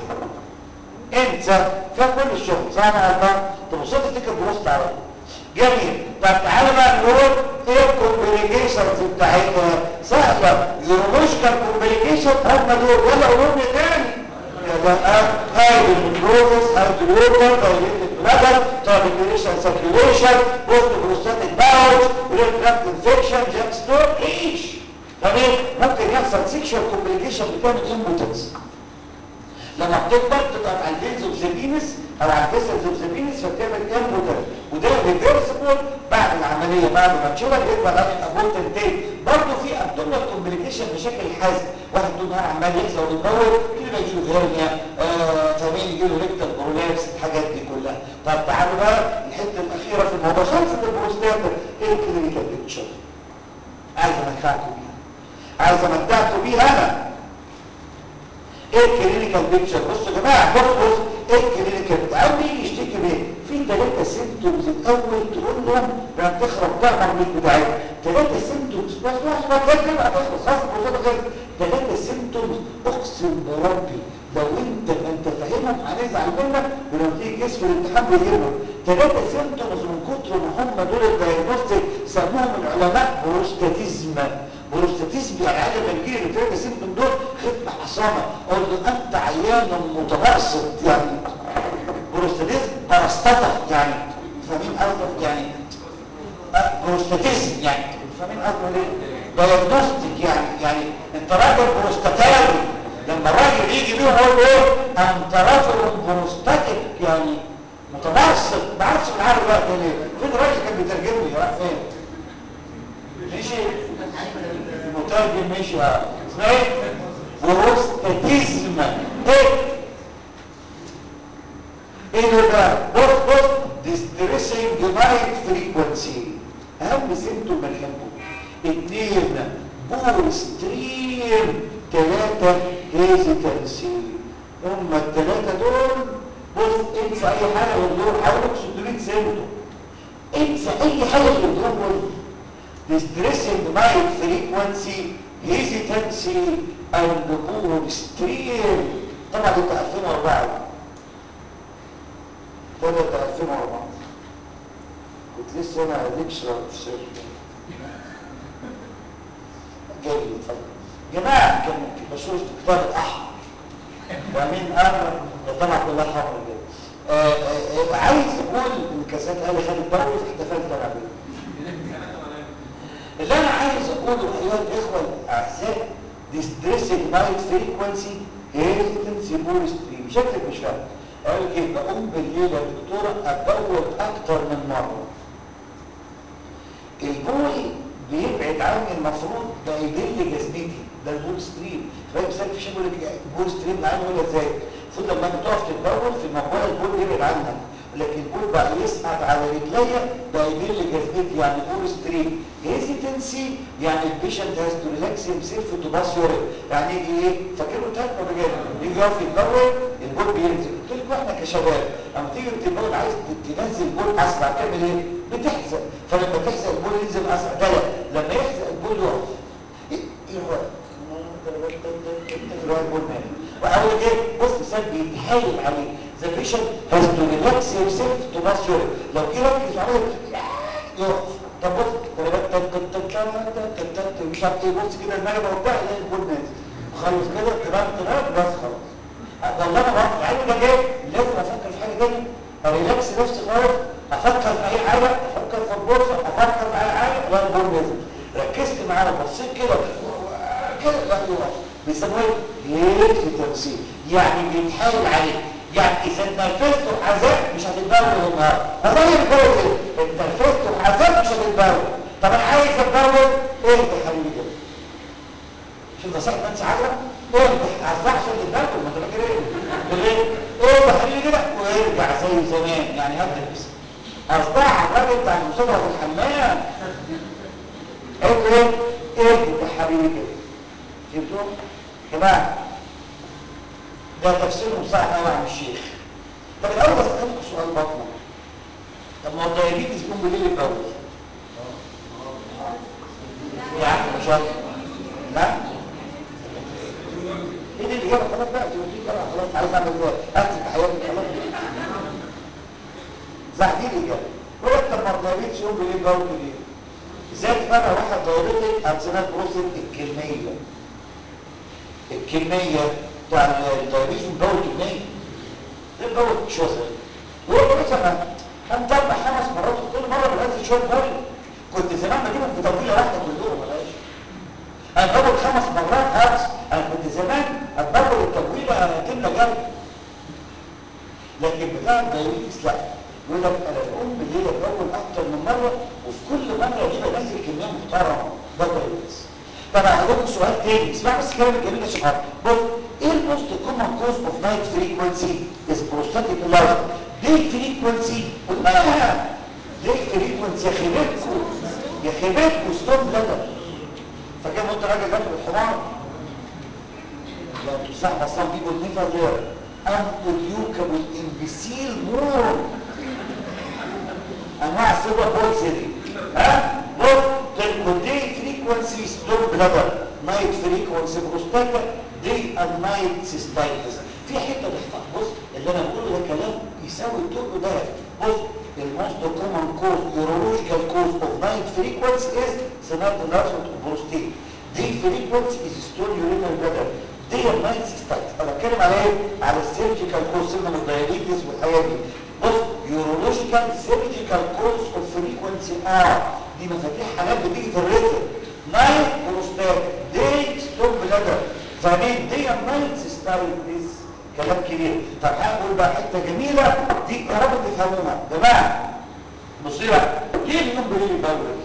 انسى فيها كل الشغل صح ولا لا تبص تفتكر بوسط على طول جميل طب تعالى بقى نقول ايه الكومبليكيشنز بتاعتها سهله يوروشكال كومبليكيشن هم دول ولا قولهم لي تاني هايد النيكروزس هايد الووتر دايليتد بلادر ترابيكيشن سيركيوليشن بوست بروستاتيك باوت ريد بلاد انفكشن جاك ستون عيش تمام ممكن يحصل سيكشوال كومبليكيشن بتعمل امبوتنس لما بتكبر تضغط على البنزوبزيبينس او على الكسلزوبزيبينس فبتعمل امبوتنس وده ريفرسبل بعد العمليه بعد ما تشيلها بيبقى ده ابوتن تاني برضه في ابدومينال كومبليكيشن بشكل حازم واحد طول النهار عمال يحزق ويتنور كده يجي له هيرنيا آه فمين يجي له ريكتال برولابس الحاجات دي كلها طب تعالوا بقى الحته الاخيره في الموضوع خلصت البروستاتا ايه الكلينيكال بيكتشر عايز امتعكم بيها عايز امتعكم بيها انا ايه الكلينيكال بيكتشر بصوا يا جماعه بص بص ايه الكلينيكال تعالوا يجي يشتكي بيه في ثلاثه سيمتومز الاول تقول لهم لما تخرب تعمر من بتاعتها ثلاثه سيمتومز بس بس ما كده بقى تخلص خلاص البروسيس غير ثلاثه سيمتومز اقسم بربي لو انت ما انت فاهمهم هنزعل منك ولو تيجي جسم الامتحان بيجيبهم ثلاثه سيمتومز من كتر ما هم دول الدايجنوستيك سموهم العلماء بروستاتيزم بروستاتيزم يعني عايز لما يجي لي الثلاثه سيمتوم دول ختم حصانه اقول له انت عيان متوسط يعني بروستاتيزم بارستاتا يعني فاهمين قصدك يعني أه، بروستاتيزم يعني فاهمين قصدك ليه دايجنوستيك يعني يعني انت راجل بروستاتاوي لما الراجل يجي بيهم يقول له ايه انت رجل بروستاتيك يعني متوسط ما اعرفش بالعربي بقى ده ليه فين الراجل كان بيترجم لي راح فين ماشي المترجم ماشي اه اسمها ايه بروستاتيزم ايه ايه ده بقى بص بص distressing night frequency اهم سيمتوم بنحبه اتنين بورستريم تلاتة هيزيتنسي هما التلاتة دول بص انسى اي حاجة من دول حوالي 600 سيمتوم انسى اي حاجة من دول distressing night frequency hesitancy and poor stream طبعا انت 2004 ثلاثة 2004 كنت لسه انا ليكشرر في الشركة جاي اتفضل جماعة كان مشهور كتاب الأحمر ومين أمر طبعا كلها حمر كده آه، آه، آه، عايز اقول ان كاسات قال خالد الدوري في احتفال تنابيه اللي انا عايز اقوله ايها الاخوه الاعزاء distressing night frequency hesitancy poor stream شكلك مش فاهم قال لك بقوم بالليل يا دكتوره ابول اكتر من مره البول بيبعد عني المفروض ده يدل جسمتي ده البول ستريم فاهم مثال في شيء بيقول لك البول ستريم معانا ولا ازاي المفروض لما انت تقف تتبول في الموضوع البول يبعد عنك لكن البول بقى يسقط على رجليا ده يدل جسمتي يعني بول ستريم هيزيتنسي يعني البيشنت هاز تو ريلاكس هيم سيلف تو باس يورين يعني يجي ايه فاكروا تاني الرجال يجي يقف يتبول البول بينزل قلت لكم احنا كشباب لما تيجي تتبول عايز تنزل البول اسرع تعمل ايه بتحزق فلما تحزق البول ينزل اسرع ده لما يحزق البول يقف يقف يروح البول مالي واول ايه بص مثال بيتحايل عليه the patient has to relax himself to pass urine لو جه ركز عليه يقف طب بص مش عارف ايه بص كده المغرب وبتاع يلاقي البول نازل خلص كده تمام تمام بس خلاص ده اللي انا بقى يعني ده جاي لازم افكر في حاجه تانية اريلاكس نفسي خالص افكر في اي حاجه افكر في البورصه افكر في اي حاجه لا البول نازل ركزت معاه بصيت كده كده لا يقف بيسموه ايه تنسيق يعني بيتحايل عليك يعني اذا اتنرفزت وحزنت مش هتتبول النهارده والله يتجوز ايه اتنرفزت وحزنت مش هتتبول طب انا عايز اتبول ايه يا حبيبي كده شوف نصيحه نانسي عجرم ايه ما تتعصبش تتبول ما انت فاكر ايه ليه ايه يا حبيبي كده وارجع زي زمان يعني هبدا نفسك اصبح الراجل بتاع المصطفى في الحمام قال له ايه ايه يا حبيبي كده فهمتوا يا جماعه ده تفسيرهم صعب قوي عن الشيخ طب الاول بس اسالكم سؤال بطنه طب ما هو الدايابيتس بيكون بالليل الاول يعني مش عارف لا الاجابه خلاص بقى توديك بقى خلاص عايز اعمل ايه اكتب حياتي خلاص صح دي الاجابه وانت ما طلبتش يوم بالايه برضه ليه ازاي تفرق واحد دايرتك انسانات بروسيت الكميه الكميه بتاع الدايريشن باول كميه ده باول شويه هو مثلا هنطبق خمس مرات كل مره بنزل شويه باول كنت زمان بجيبهم في تطبيله واحده كلهم بلاش انا بقول خمس مرات خمس انا كنت زمان اتبول التبويله تملى جنب لكن بتاع الدايريتس لا يقول لك انا الام الليله بقول اكتر من مره وفي كل مره دي بنزل كميه محترمه ده دايريتس طب هقول سؤال تاني اسمع بس كلام الجميل يا شباب بص ايه الموست كومن كوز اوف نايت فريكونسي از بروستاتيك لايف دي فريكونسي قلناها دي فريكونسي يا خيبتكم يا خيبتكم ستوب بلدر فكان قلت راجل جنب الحمار لو صح اصلا people never learn unproducible imbecile more انواع السوبر بولز دي ها بص تلكودي فريكونسي ستوب بلادر نايت فريكونسي بروستاتا دي اند نايت سيستايتس في حته تحفظ بص اللي انا بقوله ده كلام يساوي التوب ده بص الموست كومن كوز يورولوجيكال كوز اوف نايت فريكونسي از سينات لارجمنت اوف بروستيت دي فريكونسي از ستون يورينال بلادر دي النايت سيستايتس انا بتكلم على ايه على السيرجيكال كوز سينما الدايابيتس والحاجات دي بص يورولوجيكال سيرجيكال كوز اوف فريكونسي ار دي مفاتيح حاجات بتيجي في الريتم نايت بروستات دي ستون بلادر فاهمين دي النايت سيستايتس كلام كبير طب هقول بقى حته جميله دي يا رب تفهموها يا جماعه بصي بقى ليه اليوم بالليل يبول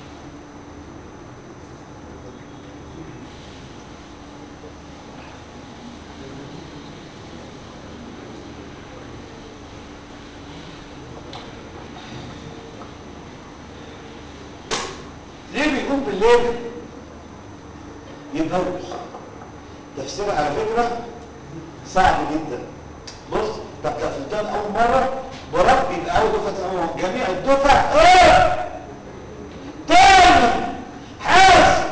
ليه بيكون بالليل يبول تفسيرها على فكره صعب جدا بص طب كفلتان اول مره وربي يبقى اول دفعه اول جميع الدفع ايه تاني حاسب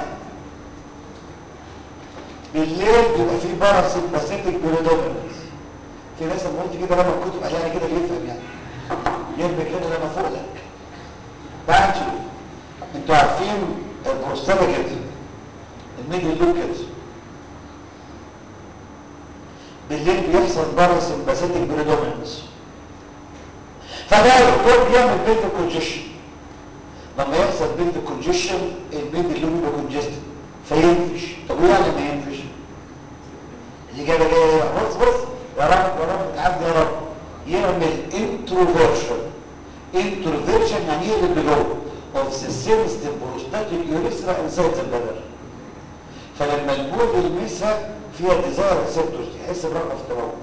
بالليل بيبقى فيه باراسيمباثيتك بريدومينس في ناس لما قلت كده لما الكتب قال يعني كده يفهم يعني يرمي كده لما فوق لك تعال شوف انتوا عارفين البروستاتا كده الميدل لوب كده بالليل بيحصل باراسمباثيتك بريدومينس فده الدكتور بيعمل بيلد كونجيشن لما يحصل بيلد كونجيشن البيلد اللي بيبقى كونجستد فينفش طب ايه يعني ما ينفش الاجابه جايه بص بص يا رب يا رب تعدي يا رب يعمل انتروفيرشن انتروفيرشن يعني يقلب لجوه اوف ذا سيستم بروستاتيك يوريثرا انسايد البلد فلما البول يلمسها فيها ديزاير ريسبتورز يحس برغبه في التبول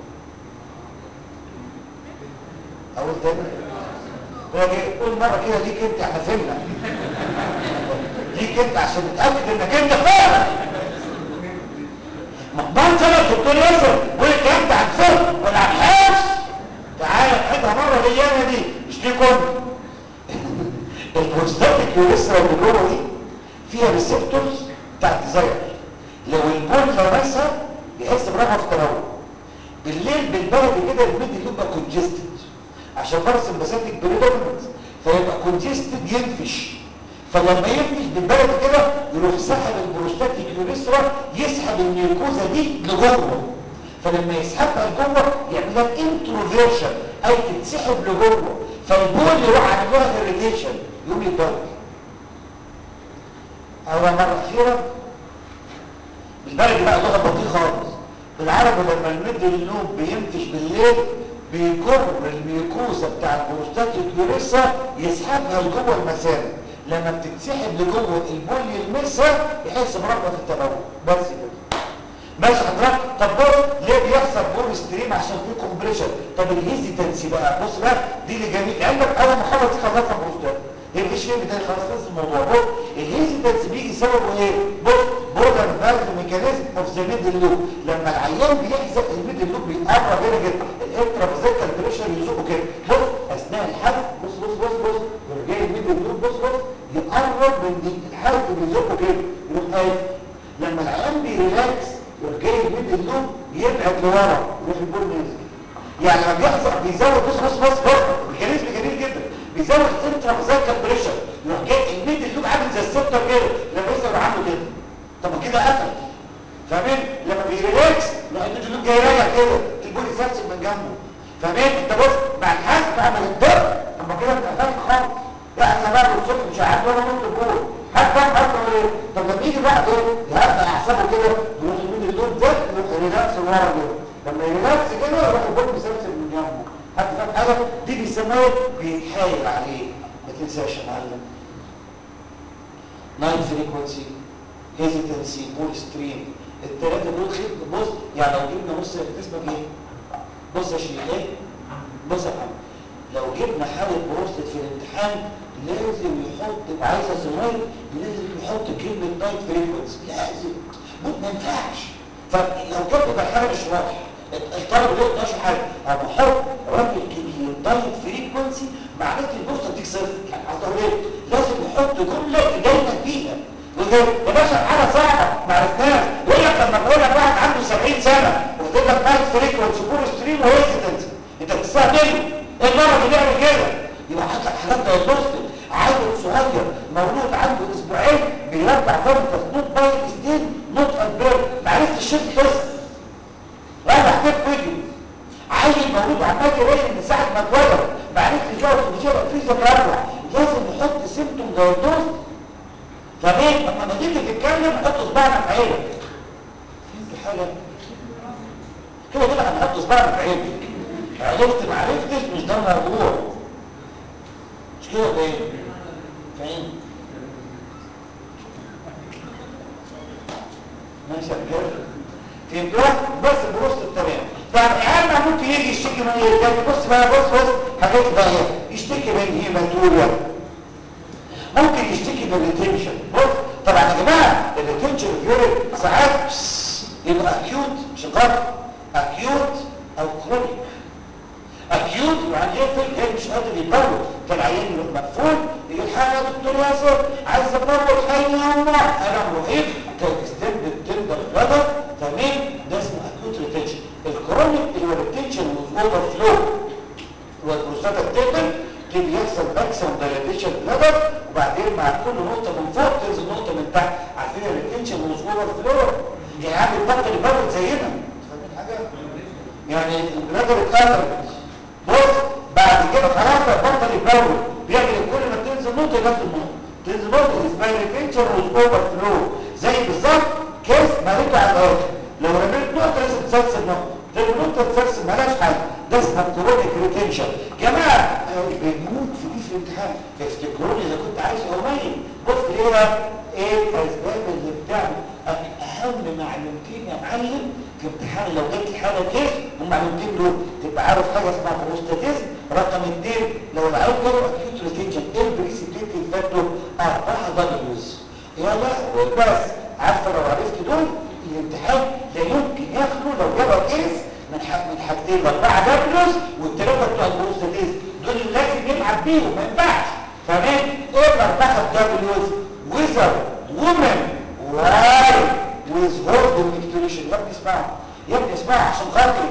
اول تاني باجي قول مره كده ليك انت احنا فهمنا ليك انت عشان نتاكد انك انت فاهم مقبال سنه الدكتور ياسر بيقول لك انت عن فهم ولا عن حفظ تعالى نعيدها مره الايام دي مش ليكم البروستاتيك يوريثرا اللي جوه دي فيها ريسبتورز بتاع ديزاير لو البول لمسها يحس برغبه في التناول بالليل بالبلد كده الميد يبقى كونجستد عشان فرس البساتيك بريدومينانس فيبقى كونجستد ينفش فلما ينفش بالبلد كده يروح سحب البروستاتيك يوريثرا يسحب الميوكوزا دي لجوه فلما يسحبها لجوه يعمل لها انتروفيرشن او تتسحب لجوه فالبول يروح عامل لها اريتيشن يقوم يتبول اول مره اخيره بالبلد بقى لغه بطيئه خالص بالعربي لما المد اللوب بينفش بالليل بيجر الميوكوزا بتاع البروستاتيك يوريثرا يسحبها لجوه المثانه لما بتتسحب لجوه البول يلمسها يحس برغبه في التناول بس كده ماشي حضرتك طب بص ليه بيحصل بول ستريم عشان في كومبريشن طب الهيزيتنسي بقى بص بقى دي اللي جميل علمك اول محاضره دي خلصنا بروستات هي مفيش فيه بدايه خلاص خلص الموضوع بص الهيزيتنسي بيجي سببه ايه بص بولر فالف ميكانيزم اوف ذا ميدل لوب لما العيان بيحزق الميدل لوب بيقرب هنا كده الانترافيزيكال بريشر يزقه كده بص اثناء الحرق بص بص بص بص يروح جاي الميدل لوب بص بص يقرب من دي الحرق بيزقه كده يروح قايم لما العيان بيريلاكس يروح جاي يمد اللوب يبعد لورا يروح البول نازل يعني لما بيحصل بيزود بص بص بص بص ميكانيزم جميل جدا بيزود انترافازايكال بريشر يروح جاي يمد اللوب عامل زي السكر كده لما يوصل عنده كده طب ما كده قفل فاهمين لما بيريلاكس يروح يمد اللوب جاي راجع كده البول يسلسل من جنبه فاهمين انت بص مع الحاسب بعمل الضرب اما كده انت قفلت خالص لا انا بقى الصبح مش عارف ولا نص البول حتى حتى ايه طب لما يجي بقى ايه يهدى اعصابه كده يروح يمد اللوب ده يروح ريلاكس لورا كده لما يريلاكس كده يروح البول مسلسل من جنبه حد فاهم حاجه دي بيسموها بيتحايل عليه ما تنساش يا معلم نايت فريكونسي هيزيتنسي بول ستريم الثلاثه دول خد بص يعني لو جبنا نص اسمك ايه بص يا شيخ ايه بص يا محمد لو جبنا حاله بروستات في الامتحان لازم يحط عايزه زمايل لازم يحط كلمه نايت فريكونسي لازم ما ينفعش فلو كتب الحاجه مش واضح الطالب اللي يقدرش حاجه اما احط راجل كبير دايت فريكونسي معناته البورصه دي صفر يعني قصده ايه لازم يحط جمله دايما فيها يا باشا حاجه صعبه ما عرفناش يقول لك لما بقول لك واحد عنده 70 سنه وكاتب لك دايت فريكونسي بور ستريم وهيزيتنسي انت بتستهبله ايه المره اللي بيعمل كده يبقى حاطط حاجات دايجنوستيك عيل صغير مولود عنده اسبوعين بيرجع فرد تصنيف بايت ستين نوت البير معرفش الشيخ قصه وانا حكيت فيديو عيل مولود عمال يريح من ساعه ما اتولد معرفش يجاوب في الشارع في تفرع لازم يحط سيمتوم دايجنوز فمين لما تيجي تتكلم حط صباعنا في عينك فهمت حاجه كده كده هنحط صباعنا في عينك عرفت ما عرفتش مش ده الموضوع مش كده ولا ايه فاهم ماشي يا رجاله فهمتوا بس بنص التمام طب اهم ممكن يجي يشتكي من ايه تاني بص بقى بص بص حاجات بقى يشتكي من هيماتوريا ممكن يشتكي من الريتنشن بص طبعا يا جماعه الريتنشن فيوري ساعات يبقى اكيوت مش غلط اكيوت او كرونيك اكيوت يعني ايه في الهيد مش قادر يبول كان عيان يروح مقفول يقول حاجه يا دكتور ياسر عايز ابول حي يا الله الم رهيب كان يستند تندر غدر تمام ده اسمه اكيوت ريتنشن الكرونيك اللي هو ريتنشن اوفر فلو والبروستاتا بتقفل تبتدي يحصل ماكسيمم دايليتيشن بلادر وبعدين مع كل نقطه من فوق تنزل نقطه من تحت عارفين الريتنشن اوفر فلو يعني عامل البطل يبول زينا فاهمين حاجه يعني البلادر اتقفلت بص بعد كده خلاص بطل يبول بيعمل كل ما تنزل نقطه ينزل نقطه تنزل نقطه اسمها ريتنشن اوفر فلو زي بالظبط كيس مالته على الاخر لو رميت نقطه لازم تسلسل نقطه ترمي نقطه تسلسل مالهاش حل ده اسمه كرونيك ريتنشن جماعه بنموت في دي في الامتحان افتكروني اذا كنت عايش او ميت بص ايه ايه الاسباب اللي بتعمل اهم معلومتين يا معلم في امتحان لو جبت حاله كيس هم معلومتين دول تبقى عارف حاجه اسمها بروستاتيزم رقم اثنين لو العيال جاله اكيوت ريتنشن ايه البريسيبيتنج فاكتور اربعه دبليوز يلا بس عارفه لو عرفت دول الامتحان لا يمكن ياخده لو جابها كيس من من حاجتين اربعه دبليوز والثلاثه بتوع البروستاتيزم دول اللي لازم يلعب بيهم ما ينفعش فاهمين ايه الاربعه دبليوز ويزر وومن واي with holding exploration يا ابني اسمعوا يا ابني اسمعوا عشان خاطري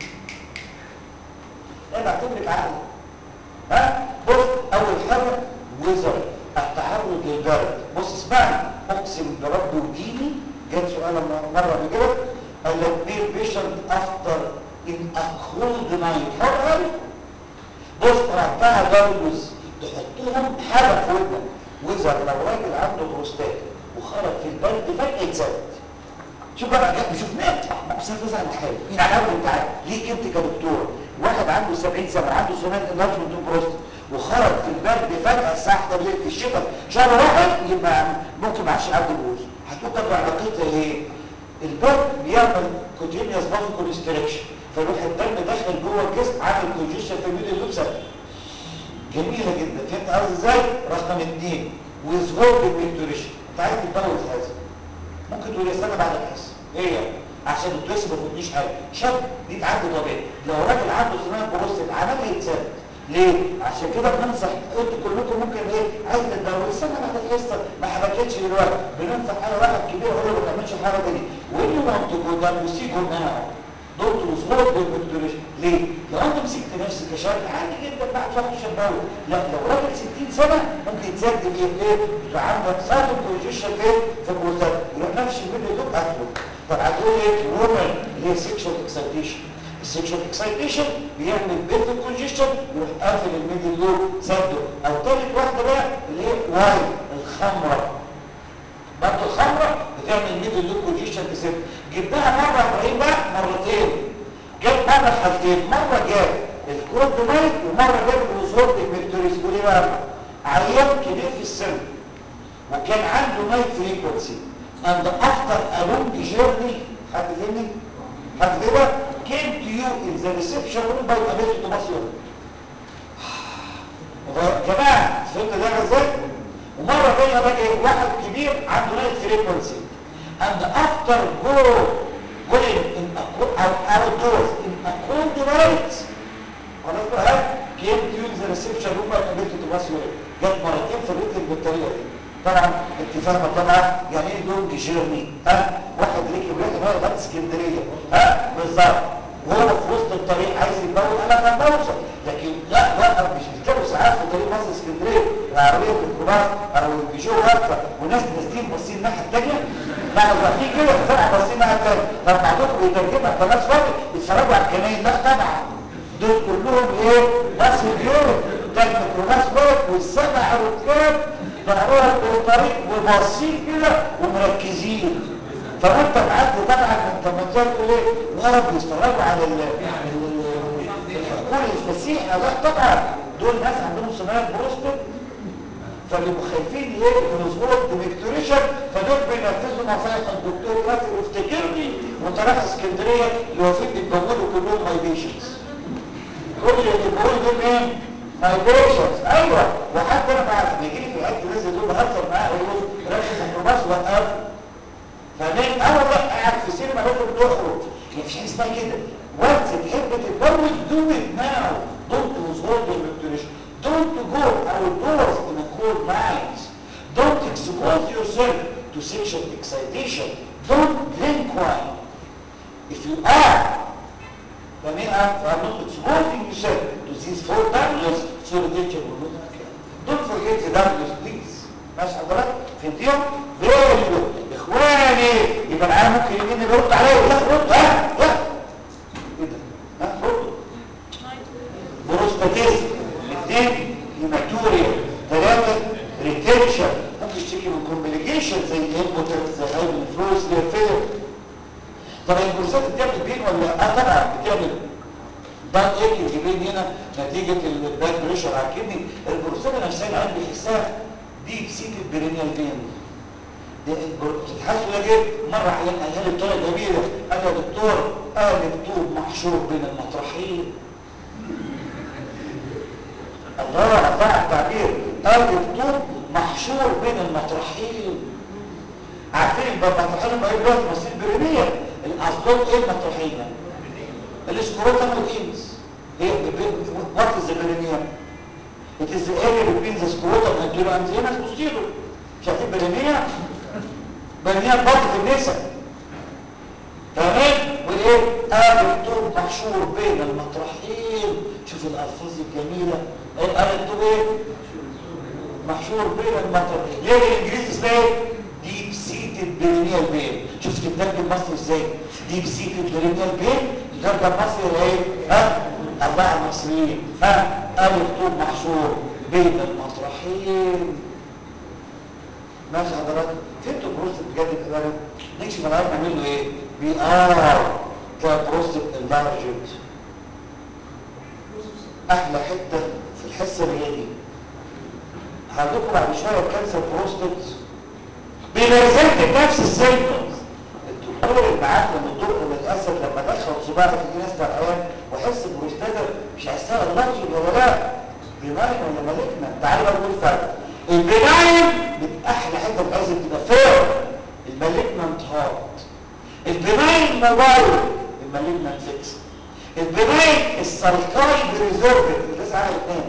انا اعتبرك عقل ها بص اول حاجه ويزر التعرض للبرد بص اسمعني اقسم برب وديني جت سؤال مره قبل كده قال لك بي بيشنت افتر ان ا كولد نايت حر بص اربعه دبلوز تحطهم حاجه في ودنك ويزر لو راجل عنده بروستات وخرج في البرد فجاه يتثبت شوف بقى جاب شوف مات بس هتزعل الحاله مين على اول امتحان ليك انت كدكتوره واحد عنده 70 سنه عنده سنان انلارجمنت بروست وخرج في البرد فجاه الساعه 11 بالليل في الشتاء شهر واحد يبقى ممكن ما عادش يعدي الوز هتقول طب علاقتها ايه؟ البرد بيعمل كوتينيوس بافي كونستريكشن فيروح الدم داخل جوه الجسم عامل كونجيشن في الميدل لوب جميله جدا فهمت قصدي ازاي؟ رقم اثنين ويز هولد ميكتوريشن انت عايز تتجوز هذا ممكن تقول استنى بعد الحس ايه يعني عشان الدرس ما تفوتنيش حاجه شاب دي تعدي طبيعي لو راجل عنده سنان بروستات عمل ايه يتثبت ليه عشان كده بننصح انتوا كلكم ممكن ايه عايز تتجوز استنى بعد الحصه ما حبكتش دلوقتي بننصح انا واحد كبير هو ما بيعملش الحركه دي when you want to go down you see go now don't lose work بالبكتوريشن ليه؟ لو انت مسكت نفسك كشاب عادي جدا بعد وقت شباوي لا لو راجل 60 سنه ممكن يتسجل ايه ايه يبقى عندك سايلنت بوزيشن فين في البروستات يروح نفس الفيديو دوب قتله طب هتقول ايه وومن اللي هي سيكشوال اكسايتيشن السيكشوال اكسايتيشن بيعمل بيت كونجيشن يروح قافل الميدل لوب سده او ثالث واحده بقى اللي هي واي الخمره برضه الخمره بتعمل ميدل لوب كونجيشن تسد جبناها مره ابراهيم بقى مرتين جاب مره حالتين مره جاب الكولد نايت ومره جاب الوزور بالميكتوريس وليه بقى عيان كبير في السن وكان عنده نايت فريكونسي and after a long journey حد فهمني؟ حد كده came to you in the reception room by ability to muscle جماعه فهمت ده ازاي؟ ومره جايه بقى ايه واحد كبير عنده نايت فريكونسي and after go going in a co- out outdoors in a cold night خلاص بقى came to you in the reception room by ability to muscle جت مرتين في الريتم بالطريقه دي طبعا انت فاهمه طبعا يعني ايه لونج جيرني ها واحد ركب رحله بقى لغايه اسكندريه ها بالظبط وهو في وسط الطريق عايز يتجوز انا كان بوصل لكن لا وقف مش بيتجوز ساعات في طريق مصر اسكندريه العربيه الميكروباص او البيجو واقفه وناس نازلين باصين الناحيه الثانيه لا واقفين كده فرح باصين الناحيه الثانيه طب بعضكم بيترجمها كناس فاضي يتفرجوا على الكناين لا طبعا دول كلهم ايه ناس مليون ده الميكروباص واقف والسبع ركاب ظهرها في الطريق وباصين كده ومركزين فانت معدي طبعا انت لما تقول ايه ورب بيتفرجوا على ال الحقول الفسيح لا طبعا دول ناس عندهم صناعه بروستات فبيبقوا خايفين ايه من ظهور الديمكتوريشن فدول بينفذوا نصايح الدكتور ياسر وافتكرني وانت رايح اسكندريه الوفيد بيتجوزوا كلهم ماي بيشنتس كل اللي بيقولوا دول ايه ماي بيشنتس ايوه وحتى انا بعد ما يجي لي في الحته نازل دول بهزر معاه اقول له ركز على الباص وقف فمن اول ما قاعد في سينما لازم تخرج هي مفيش حاجه اسمها كده وانس تحب تتجوز دو ات ناو دونت وزهور بالمكتوريشن دونت جو outdoors in a cold night don't expose yourself to sexual excitation don't drink wine if you are فمنها فنقول exposing yourself to these four W's so the danger will not occur don't forget the W's please ماشي حضرتك فهمتيهم؟ فيري جود اخواني يبقى معايا ممكن يجيني بيرد عليا لا رد ها لا ايه ده؟ ها رد بروستاتيزم اثنين هيماتوريا ثلاثة ريتنشن ممكن تشتكي من كومبليكيشن زي الهيموتر زي هايبن فلوس ليرفير طب البروستات بتعمل بين ولا اه طبعا بتعمل ضغط ايه الجبين هنا نتيجة الباك بريشر على الكدني البروستات نفسها العين بيحسها دي بسيط البرينيال فين بتتحسوا ده جه مرة عيان قالها لي بطريقة جميلة قال يا دكتور قالب طوب محشور بين المطرحين الله الله التعبير قالب طوب محشور بين المطرحين عارفين المطرحين بقى دلوقتي مصير برينيال الاصداد ايه المطرحين الاسكروتم والانس ايه وات از برينيال It is the area between the scrotum and the antennas posterior. شايفين برينيا؟ برينيا بطن في النساء. تمام؟ والايه؟ قال الطوب محشور بين المطرحين. شوف الالفاظ الجميله. قال الطوب ايه؟ محشور بين المطرحين. ليه بالانجليزي اسمها ايه؟ ديب سيتد برينيال بين. شفت الدرج المصري ازاي؟ ديب سيتد برينيال بين. الدرج المصري ايه؟ ها؟ أربعة مصريين ها قالوا الطوب محشور بين المطرحين ماشي حضرتك فهمتوا بروستة بجد الإدارة نكشف العيب نعمل له ايه بي ار كبروستة اللارجت أحلى حتة في الحصة اللي هي دي هدوكم بعد شوية كانسر بروستة بيبرزنت نفس السيمتومز الدكتور المعلم الدكتور متأثر لما دخل صباعه في ناس تعبان وحس بروستاتا مش هيستوعب اللفظ ولا لا بناين ولا مالكنا تعالوا بقى نقول فرق البناين من احلى حته في عايز تبقى فير المالكنانت هارت البناين موبايل المالكنانت فيكس البناين السلكاي بريزيرفد اللي لسه عارف اتنين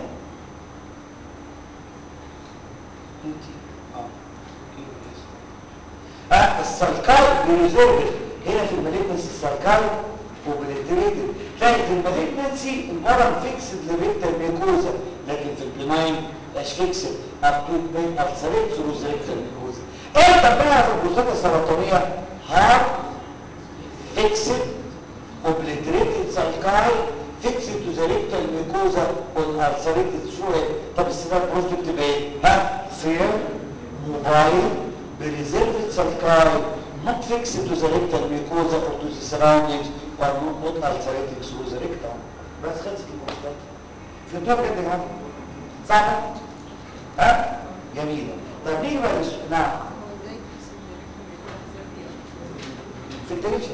اه اه السلكاي بريزيرفد هنا في المالجنسي ساركاي وبليتريتد تلاقي في المالجنسي الورم فيكسد لريكتال ميكوزا لكن في البناين مش فيكسد اب تو بين السريت ثرو ريكتال ميكوزا امتى بقى في البروستاتا السرطانيه هارد فيكسد obliterated sulci fixed to the rectal mucosa on ulcerated soil طب السبب بروستات تبقى ايه؟ ها؟ fair mobile preserved sulci not fixed to the rectal mucosa or to the surroundings or not, not ulcerated through the rectum بس خلصت البروستات فهمتوها بجد يا جماعه؟ صعبه؟ ها؟ جميله طب نيجي بقى للسؤال نعم هو ازاي تحسب الريكتوميكوزا فلتريشن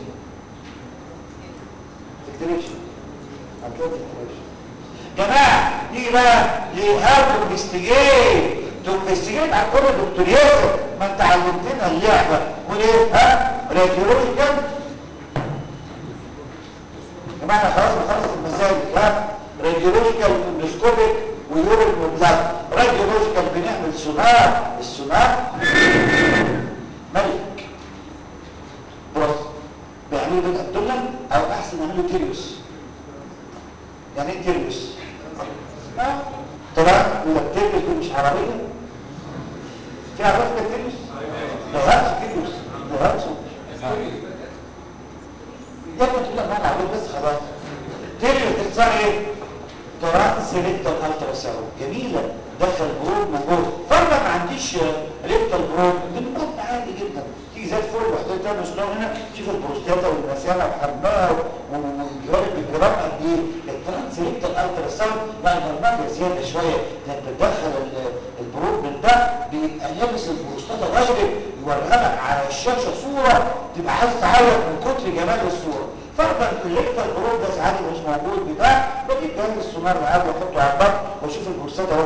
فلتريشن هتلاقي فلتريشن جماعه نيجي بقى لهاو تو انفستيجيت تو انفستيجيت على كل دكتور ياسر ما انت علمتنا اللعبه وليه ها راديولوجيكال جماعه احنا خلاص بنخلص المسائل ها راديولوجيكال اندوسكوبيك ويورين وبلاد راديولوجيكال بنعمل سونار السونار ملك بص بيعملوا بالابدومن او احسن يعملوا تيريوس يعني ايه تيريوس ها طبعا ولا التيريوس دي مش عربيه في عربيه تيريوس ده هاتش تيريوس ده هاتش ده كنت تقول انا عربيه بس خلاص تيريوس دي بتصير ايه ترانس ريكتال الترا ساوند جميله دخل بروب وجوه فرضا ما عنديش ريكتال بروب بنبطن عادي جدا تيجي زي الفل وحدات تعمل سنون هنا تشوف البروستاتا والمثانه وحجمها والجوانب بالجرام قد ايه الترانس ريكتال الترا ساوند يعني برمجه زياده شويه انك بتدخل ال- البروب من ده بيبقى لابس البروستاتا غيرك يوريها لك على الشاشه صوره تبقى عايز تعيط من كتر جمال الصوره فرضا الريكتال بروب ده ساعات مش موجود بتاع بجيب جهاز السونار معاه واحطه على البطن واشوف البروستاتا 100%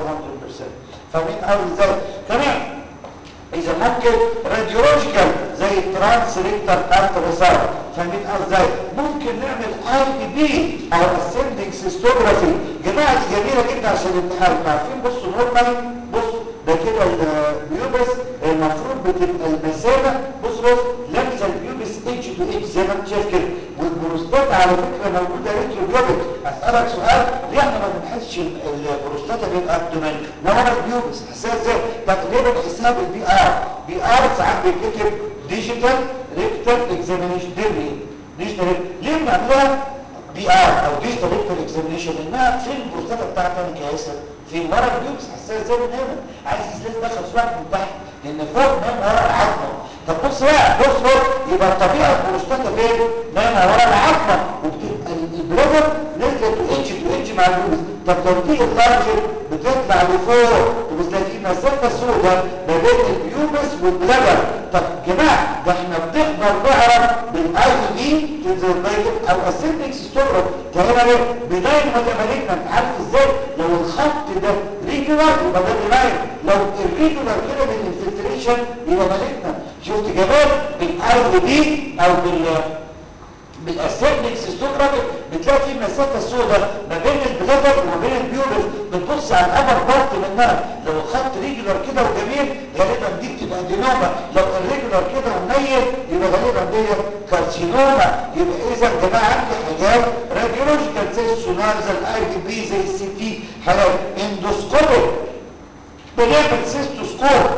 فاهمين قوي ازاي كمان اذا ممكن راديولوجيكال زي الترانس ريكتال التراساوند فاهمين ازاي ممكن نعمل اي بي او اسندنج سيستوجرافي جماعه دي جميله جدا عشان الامتحان عارفين بصوا نورمال بصوا ده كده البيوبس المفروض بتبقى المسافه بص بص لمسه البيوبس ايدج تو ايدج زي ما انت شايف كده والبروستاتا على فكره موجوده ريتروجرافيك اسالك سؤال ليه احنا ما بنحسش البروستاتا بالابدومين ورا البيوبس حسها ازاي تقريبا بنحسها بالبي ار بي ار ساعات بيتكتب ديجيتال ريكتال اكزامينيشن ديري ديجيتال ليه بنعملها بي ار او ديجيتال ريكتال اكزامينيشن لانها فين البروستاتا بتاعتك يا ياسر في ورا البيوبس حساسيه زي من هنا عايز تسلك دخل صباعك من تحت لان فوق نايم ورا العظمه طب بص بقى بص بص يبقى الطبيعه البروستاتا فين نايمه ورا العظمه وبتبقى البلازر نزلت تو اتش تو اتش مع البيوبس طب لو دي اللارجر بتطلع لفوق وبتلاقي في مسافه سوداء ما بين البيوبس والبلازر طب جماعه ده احنا بنقدر نعرف بالاي دي تنزل بايكت او اسيبنكس ستورب تهينا ليه بناين ولا مالجنت عارف ازاي لو الخط ده ريجولار يبقى ده بناين لو الريجولار كده بالانفلتريشن يبقى مالجنت شفت جمال بالاي دي او بال بالاسيبنك سيستوجرافي بتلاقي في مسافه سوداء ما بين البلادر وما بين البيوبس بتبص على الابر بارت منها لو الخط ريجولار كده وجميل غالبا دي بتبقى دينوما لو الريجولار كده ومنيل يبقى غالبا دي كارسينوما يبقى اذا يا جماعه عندي حاجات راديولوجيكال زي السونار زي الاي دي بي زي السي تي حاجات اندوسكوبيك بنعمل سيستوسكوب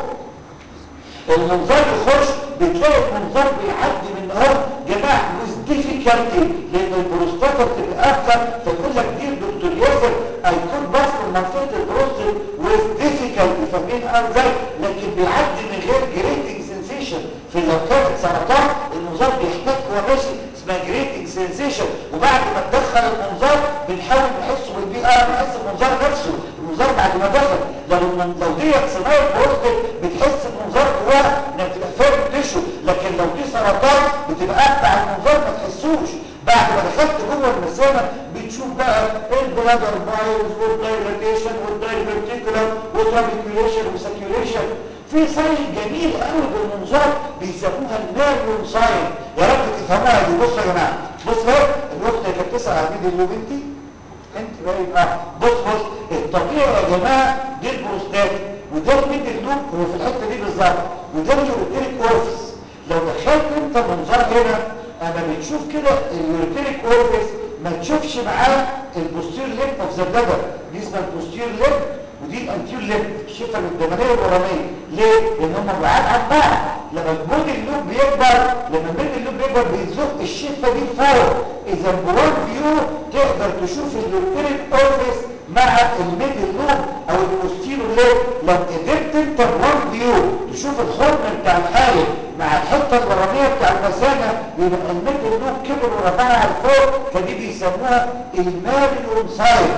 المنظار يخش بتلاقي المنظار بيعدي من الارض جماعه ويز ديفيكالتي لان البروستاتا بتبقى قافله فيقول لك دي دكتور ياسر هيكون بس من منطقه البروستات ويز ديفيكالتي فاهمين ازاي لكن بيعدي من غير جريتنج سنسيشن في لو كانت سرطان المنظار بيحتاج هو ماشي اسمها جريتنج سنسيشن وبعد ما تدخل المنظار بنحاول نحسه بالبي ار نحس المنظار نفسه المنظار بعد ما دخل لو المن... لو ديت صناعه بروستات بتحس المنظار جواها انها بتبقى فاهم تشو لكن لو دي سرطان بتبقى قاطع المنظار ما تحسوش بعد ما دخلت جوه المثانه بتشوف بقى البلادر بايلز والدايلاتيشن والدايفرتيكولار والترابيكيوليشن والساكيوليشن في ساين جميل قوي بالمنظار بيسموها الماريون ساين يا رب تفهموها دي بصوا يا جماعه بص بقى الاخت اللي كانت بتسال على فيديو بنتي انت باين اه بص بص الطبيعي يا جماعه دي البروستات وده الميدل لوب هو في الحته دي بالظبط وده اليوريتريك اورفيس لو دخلت انت منظار هنا اما بتشوف كده اليوريتريك اورفيس ما تشوفش معاه البوستير ليب اوف ذا بلادر دي اسمها البوستير ليب ودي الانتير ليب الشفه القدامانيه والورانيه ليه؟ لان هم بعاد عن بعض لما المود اللوب بيكبر لما المود اللوب بيكبر بيزق الشفه دي فوق اذا بوان فيو تقدر تشوف اليوريتريك اورفيس مع الميدل لوب او البوستيرو ليب لو قدرت انت بوان فيو تشوف الخرم بتاع الحالب مع الحته الورانيه بتاع المثانه يبقى الميدل لوب كبر ورفعها لفوق فدي بيسموها الماريون سايد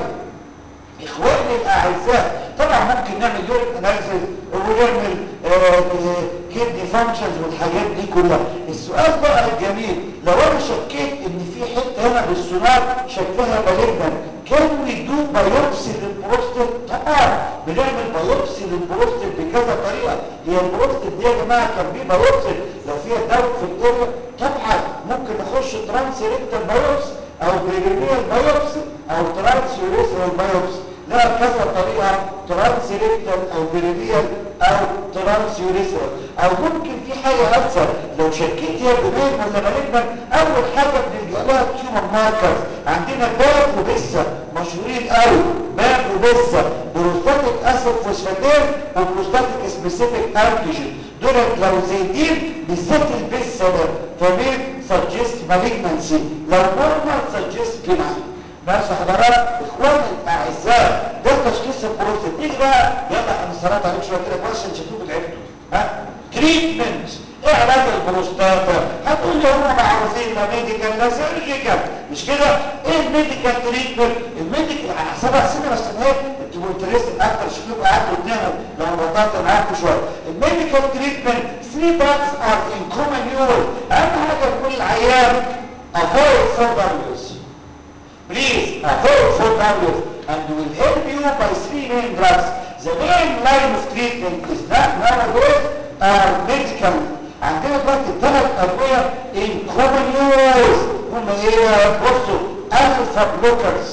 اخواني الاعزاء طبعا ممكن نعمل يورين اناليسيس ونعمل كيدني فانكشنز والحاجات دي كلها السؤال بقى الجميل لو انا شكيت ان في حته هنا بالسونار شكلها مالجنا كان وي دو بايوبسي للبروستات طبعا بنعمل بايوبسي للبروستات بكذا طريقه هي البروستات دي يا جماعه كان في بايوبسي لو فيها دم في الاريا طبعا ممكن نخش ترانس ريكتال بايوبسي او بريميال بايوبسي او ترانس يوريثرال بايوبسي لها كذا طريقة ترانس ريكتال او بريميال او ترانس يوريثرال او ممكن في حاجة اكثر لو شكيت هي بنين ولا مالجنا اول حاجة بنلجأ لها تيومر ماركرز عندنا باك وبسة مشهورين قوي باك وبسة بروستاتيك اسيد فوسفاتين وبروستاتيك سبيسيفيك انتيجين دول لو زايدين بالذات البسة ده فمين سجست مالجنسي لو نورمال سجست بناين بس حضرات اخواني الاعزاء ده تشخيص البروستات نيجي بقى يلا احنا صلاه عليك شويه كده كويس عشان شكلكم تعبتوا ها تريتمنت ايه علاج البروستاتا هتقول لي هم معروفين لا ميديكال لا سيرجيكال مش كده ايه الميديكال تريتمنت الميديكال على حسابها سنه بس ان هي انتوا انترستد اكتر شكلكم قعدتوا تناموا لو بطلت معاكم شويه الميديكال تريتمنت 3 drugs are in common use اهم حاجه تقول العيان avoid further use Please avoid food tablets and will help you by three main drugs. The main line of treatment is that nowadays are medical. عندنا دلوقتي ثلاث أدوية in common use هم ايه بصوا alpha blockers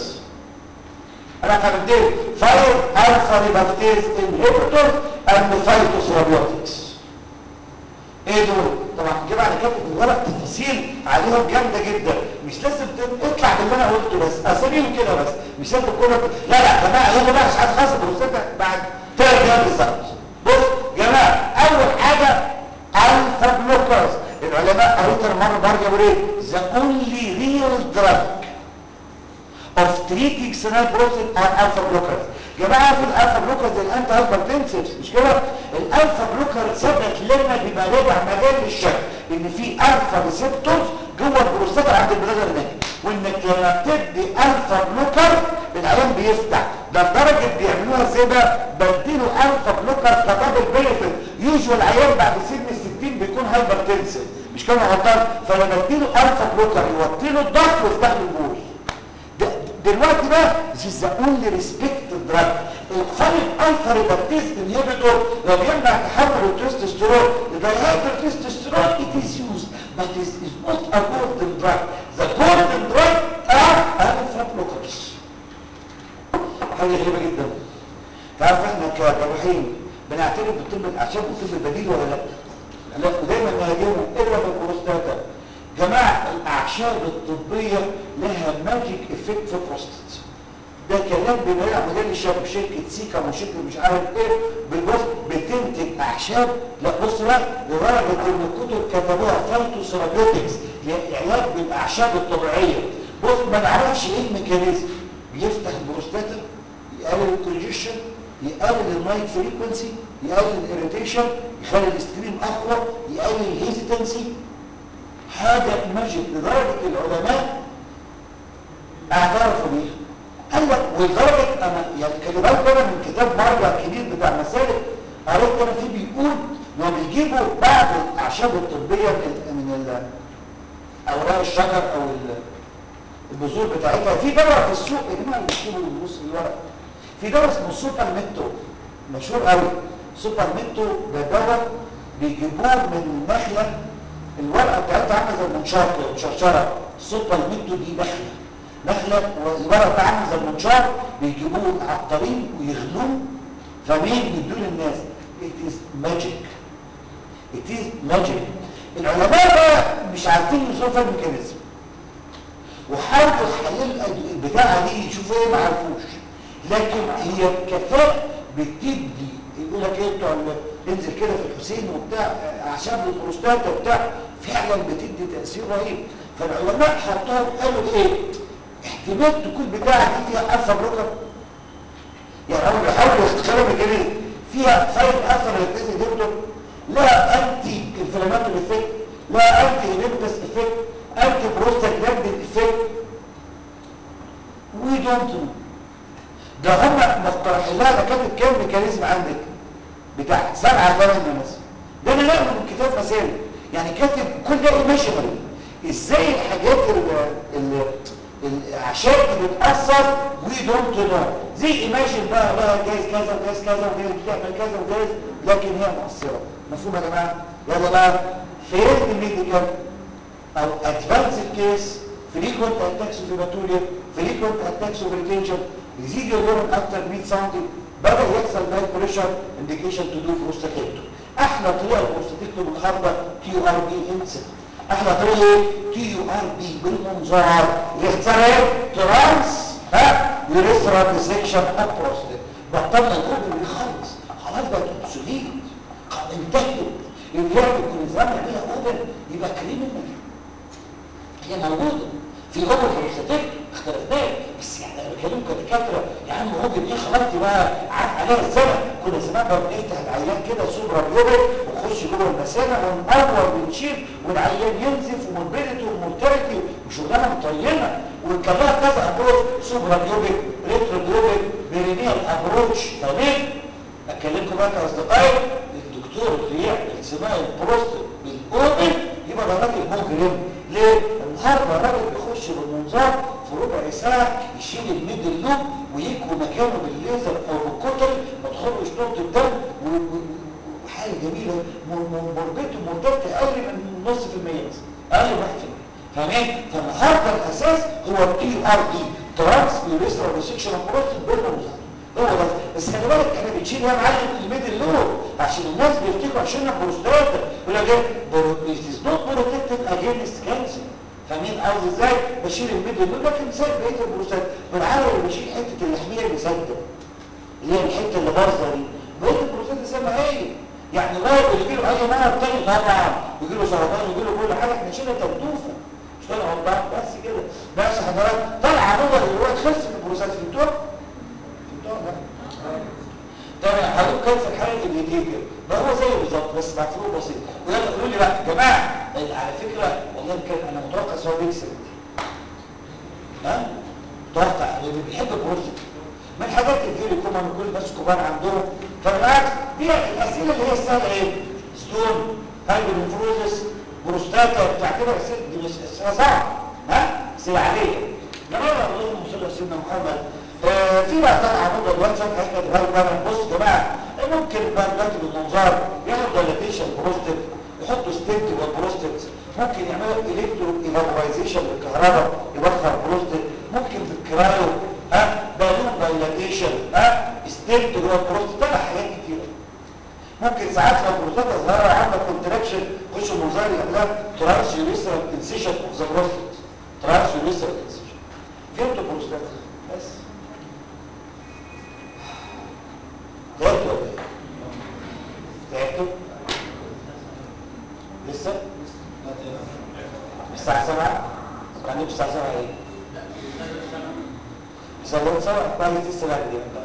رقم اثنين five alpha reductase inhibitors and phytotherapeutics ايه دول طبعا جيب على كاتب الورق تفاصيل عليهم جامده جدا مش لازم تطلع باللي انا قلته بس اساميهم كده بس مش لازم تكون لا لا يا جماعه يلا بقى مش عايز خاص بروستاتا بعد ثلاث ايام بالظبط بص جماعه اول حاجه الفا بلوكرز العلماء قالوا مره برجع بقول ايه ذا اونلي ريال دراج of treating cerebral process are alpha blockers جماعه في الالفا بلوكرز الانتي هايبرتنسيف مش كده الالفا بلوكر ثبت لنا بيبقى راجع مجال للشك ان في الفا ريسبتورز جوه البروستاتا عند البلازر هناك وانك لما بتدي الفا بلوكر العيان بيفتح ده لدرجه بيعملوها ازاي بقى بديله الفا بلوكر كدبل بينفيت يوجوال العيان بعد سن ال 60 بيكون هايبرتنسيف مش كده غلطان فلما اديله الفا بلوكر يوطي له الضغط ويفتح له البول دلوقتي بقى this is the only respected drug الفرق الفا ريدكتيز انهبيتور لو بيمنع تحمل التستوستيرون يبقى التستوستيرون it is used but it is not a golden drug the golden drug are alpha blockers حاجه غريبه جدا تعرف احنا كجراحين بنعترف بالطب الاعشاب والطب البديل ولا لا؟ لا ودايما نهاجمهم الا بالبروستاتا جماعة الأعشاب الطبية لها ماجيك افكت في البروستات ده كلام بيبقى مجال الشباب شركة سيكا وشركة مش عارف ايه بالبص بتنتج أعشاب لا بص بقى لدرجة إن الكتب كتبوها فايتوثيرابيوتكس علاج بالأعشاب الطبيعية بص ما نعرفش ايه الميكانيزم بيفتح البروستاتا يقلل الكونجيشن يقلل المايك فريكونسي يقلل الاريتيشن يخلي الاستريم اقوى يقلل الهيزيتنسي حاجة ماجيك لدرجة العلماء اعترفوا بيها قال لك ولدرجة انا يعني خلي بالك انا من كتاب مرجع كبير بتاع مسالك قريت انا فيه بيقول انهم بيجيبوا بعض الاعشاب الطبية من من اوراق الشجر او البذور بتاعتها في دواء في السوق يا جماعه بيكتبوا النص الورق في دواء اسمه سوبر ميتو مشهور قوي سوبر ميتو ده دواء بيجيبوه من نخله الورقه بتاعتها عامله زي المنشار كده مشرشره السوبر ميتو دي نخله نخله والورقه بتاعها عامله زي المنشار بيجيبوه عطارين ويغلوه فمين يدوه للناس it is magic it is magic العلماء بقى مش عارفين يوصفوا الميكانيزم وحاولوا يحللوا البتاعه دي يشوفوا ايه ما عرفوش لكن هي كفاءه بتدي يقول لك ايه بتوع ال- انزل كده في الحسين وبتاع اعشاب البروستات وبتاع فعلا بتدي تاثير رهيب فالعلماء حطوها قالوا ايه احتمال تكون بتاعه دي فيها الفا بلوكر يعني هم بيحاولوا يختاروا ميكانيزم فيها فايد اثر الاثنين دول لا انتي انفلاماتوري افكت لا انتي هيبتس افكت انتي بروستاجلاندين افكت وي دونت نو ده هم مقترحين لها ده كاتب كام ميكانيزم عندك بتاع سبعة ثمانية مثلا ده انا نقل من كتاب مسائل يعني كاتب كل ده ايميشنري ازاي الحاجات ال ال الاعشاب دي بتاثر وي دونت نو زي ايماجن بقى لها جايز كذا وجايز كذا وجايز بتعمل كذا وجايز لكن هي مؤثره مفهوم يا جماعه يلا بقى فين الميديكال او ادفانسد كيس فريكوينت اتاكس اوف هيماتوريا فريكوينت اتاكس اوف ريتنشن يزيد الورم اكتر 100 سم بدا يحصل باك بريشر انديكيشن تو دو بروستاتيكتوم احلى طريقه البروستاتيكتوم النهارده كيو ار بي انسى احلى طريقه ايه كيو ار بي بالمنظار الاختراع ترانس ها وريسترا ديسكشن اب بروستات بطلنا نقول خالص خلاص بقت اوبسوليت انتهت الجهه النظام يعملها اوبن يبقى كريمنال هي موجوده في اوبن بروستاتيك اختلفناه بس يعني انا بكلمكم كدكاتره يا عم اوبن ايه خلاص دي بقى عاد عليها الزمن كنا زمان بقى بنفتح العيان كده سوبرا بيوبن ونخش جوه المثانه ونقور ونشيل والعيان ينزف وموربيديتي ومورتاليتي وشغلانه مطينه وكان لها كذا ابروش سوبرا بيوبن ريترو بيوبن بيرينيال ابروش تمام اكلمكم بقى كاصدقائي الدكتور اللي يعمل سماع البروستات بالاوبن يبقى ده راجل مجرم ليه؟ النهارده الراجل بيخش بالمنظار في ربع ساعه يشيل الميدل لوب ويكوي مكانه بالليزر او بالكتل ما تخرجش نقطه دم و- و- وحاجه جميله مربطه مرتبطه اقل من نص في المية بس اقل من 1% فاهمين؟ فالنهارده الاساس هو التي ار دي ترانس يوريسترا ريسكشن بروستات بالمنظار هو ده بس خلي بالك احنا بنشيل يا معلم الميدل لوب عشان الناس بيفتكروا عشان بروستات يقول لك ايه بروستيز نوت بروتكتد اجينست كانسر فاهمين قصدي ازاي بشيل الميدل لوب لكن سايب بقيه البروستات بالعربي بشيل حته اللحميه اللي ساده اللي هي الحته اللي باظه دي بقيه البروستات زي ما هي يعني الراجل اللي يجي له اي مرض تاني طبعا يجي له سرطان يجي له كل حاجه احنا شيلها تنتوفه مش طالع والله بس كده بس حضرتك طلع نور دلوقتي خلص من البروستات في الدور تمام هقول كيف الحاله الجديده كده ما هو زيه بالظبط بس مع فروق بسيط ويلا قولوا لي بقى يا جماعه على فكره والله كان انا متوقع سواء بيكسب ها متوقع اللي بيحب البروجكت من الحاجات اللي يكون من كل الناس كبار عندهم فبالعكس دي الاسئله اللي هي السهله ايه ستون هايبرنفروزس بروستاتا بتاع كده اسئله دي مش اسئله صعبه ها اسئله عاديه جماعه اللهم صل على سيدنا محمد آه، في بقى طبعا موضوع دلوقتي فاهم حاجه دلوقتي بقى بص يا جماعه ممكن بقى دلوقتي بالمنظار ياخد دايلاتيشن بروستات يحطوا ستنت جوه البروستات ممكن يعملوا الكترو ايفابورايزيشن للكهرباء يبخر بروستات ممكن بالكرايو ها بالون دايلاتيشن ها ستنت جوه البروستات طلع حاجات كتيره ممكن ساعات لو بروستاتا صغيره عندك كونتراكشن خش المنظار يعملها ترانس يوريثرال انسيشن اوف ذا بروستات ترانس يوريثرال انسيشن فهمتوا بروستاتا بس تعبتوا ولا ايه؟ تعبتوا؟ لسه؟ الساعة 7 يعني الساعة 7 ايه؟ صلوا 7 كويس لسه بعد اليوم ده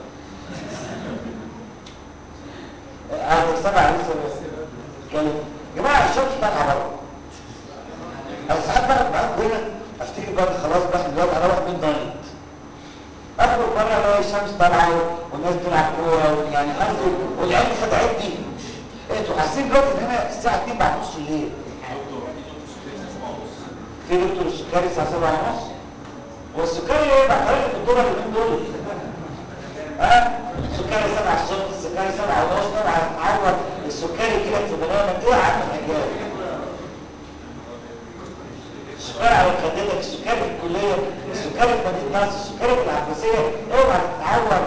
عارف 7 لسه كلمة يا جماعة الشمس طالعة بره أنا ساعات بقعد معاكم هنا أفتكر بقى خلاص بقى دلوقتي هروح من دايت اخرج بره الاقي الشمس طالعه والناس بتلعب كوره يعني قصدي والعيال خدعتني انتوا حاسين دلوقتي ان انا الساعه 2 بعد نص الليل في دكتور السكري الساعه 7 ونص والسكري ايه بقى حضرتك في الدور اليومين دول ها السكري 7 الصبح السكري 7 ونص طبعا تعود السكري كده في برنامج ايه يا عم الحجاج السكري على خدتك السكري في الكلية السكري في مدينة نصر السكري في العباسية اوعى تتعود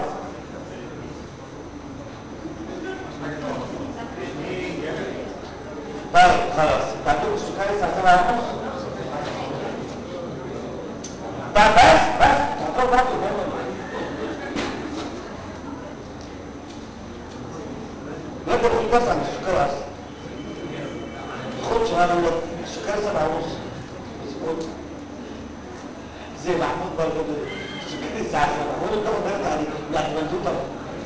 طيب خلاص انتوا عندكم سبعة ونص طب بس بس هتقول برضه كده. يقدر يقول بس عن السكر اصلا خدش هذا هو السكر سبعة ونص اسكت زي محمود برضه كده. السكر الساعة سبعة هو اللي بتاخد بالك عليه يعني مندوب طبعا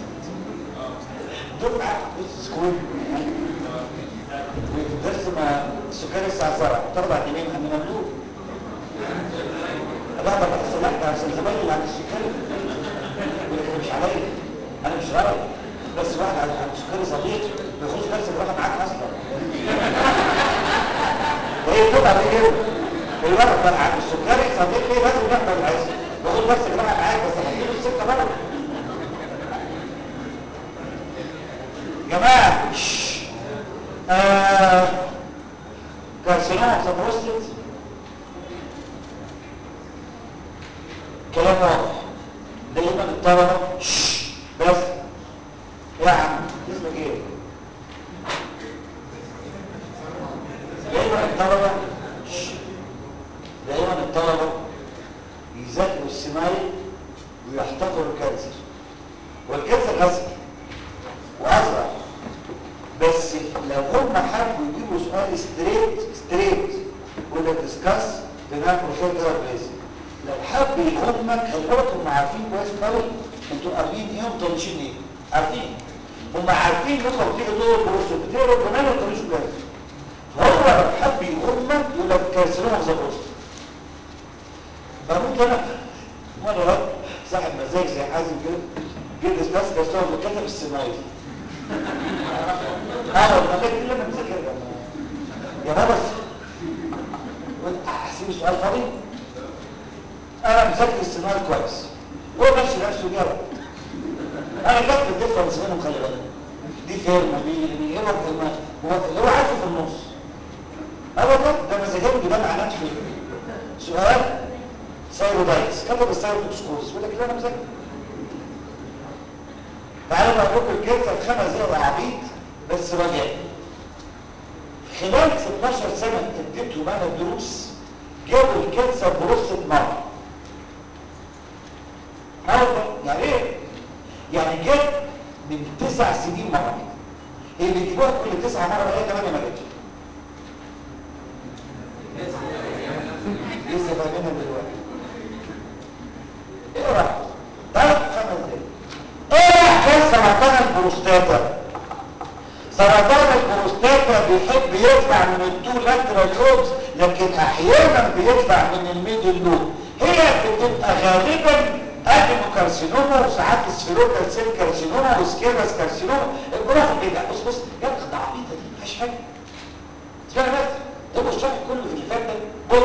دفعة بص سكوت درس ما السكر الساعة سبعة تاخد على اليمين انا مملوك لا ده بحس لا ده عشان زمايلي اللي عند السكر ولكن مش عليا انا مش رايح بس واحد عند عند السكري صديق ما ياخدش درس الراحه معاك اصلا وهي بتبقى دي كده الولد كان عند السكري صديق ليه لازم نحضر العز باخد درس الراحه معاك بس هديله السكه بره جماعه شش. آه كارسينوما سبروستيت كلام واضح دايما الطلبه شش. بس يا عم اسمك ايه دايما الطلبه شش. دايما الطلبه يذاكروا السمايل ويحتقروا الكانسر والكانسر غزل وازرق بس لو هم حبوا يجيبوا سؤال ستريت ستريت ولا ديسكاس بناء بروفيل بليز لو حب يهمك خلي هم عارفين كويس قوي انتوا قاريين ايه ومطنشين ايه عارفين هم عارفين انكم بتيجوا دور بروسو بتقروا كمان ما تقولوش كويس فهو لو حب يهمك يقول لك كارسينوما ذا بروسو بموت انا مره رد صاحب مزاج زي حازم كده جه ديسكاس كارسينوما كتب السمايل اه والله دي اللي انا مذاكرها يا بابا هسيب السؤال فاضي انا مذاكر السيناريو كويس هو ماشي نفسه جرب انا جبت الديفرنس بينهم خلي بالك دي فيرما دي دي ايه وقت الم- هو اللي هو عارفه في النص ابدا ده مزاجهم بيبان على نفسه سؤال سايرودايتس كتب السايرودوكسكوز يقول لك لا انا مذاكر تعالوا بقول لكم الكلمه في خمس دقايق عبيد بس راجع خلال 16 سنه اديتهم انا دروس جابوا الكنسر بروستة مرة مرة يعني ايه؟ يعني جاب من تسع سنين مرة هي اللي بيجيبوها كل تسعة مرة هي كمان ما جاتش لسه فاهمينها دلوقتي ايه رأيك؟ تعالوا خمس دقايق ايه حكاية سرطان البروستاتا؟ سرطان البروستاتا بيحب يطلع من التو لاترال لوبز لكن احيانا بيطلع من الميدل لوب هي بتبقى غالبا ادينوكارسينوما وساعات سفيروكال سيل كارسينوما وسكيلس كارسينوما الجراف ايه ده بص بص يا اخي ده عبيطه دي مفيهاش حاجه اسمعي بس ده مش شرح كله في اللي فات ده بص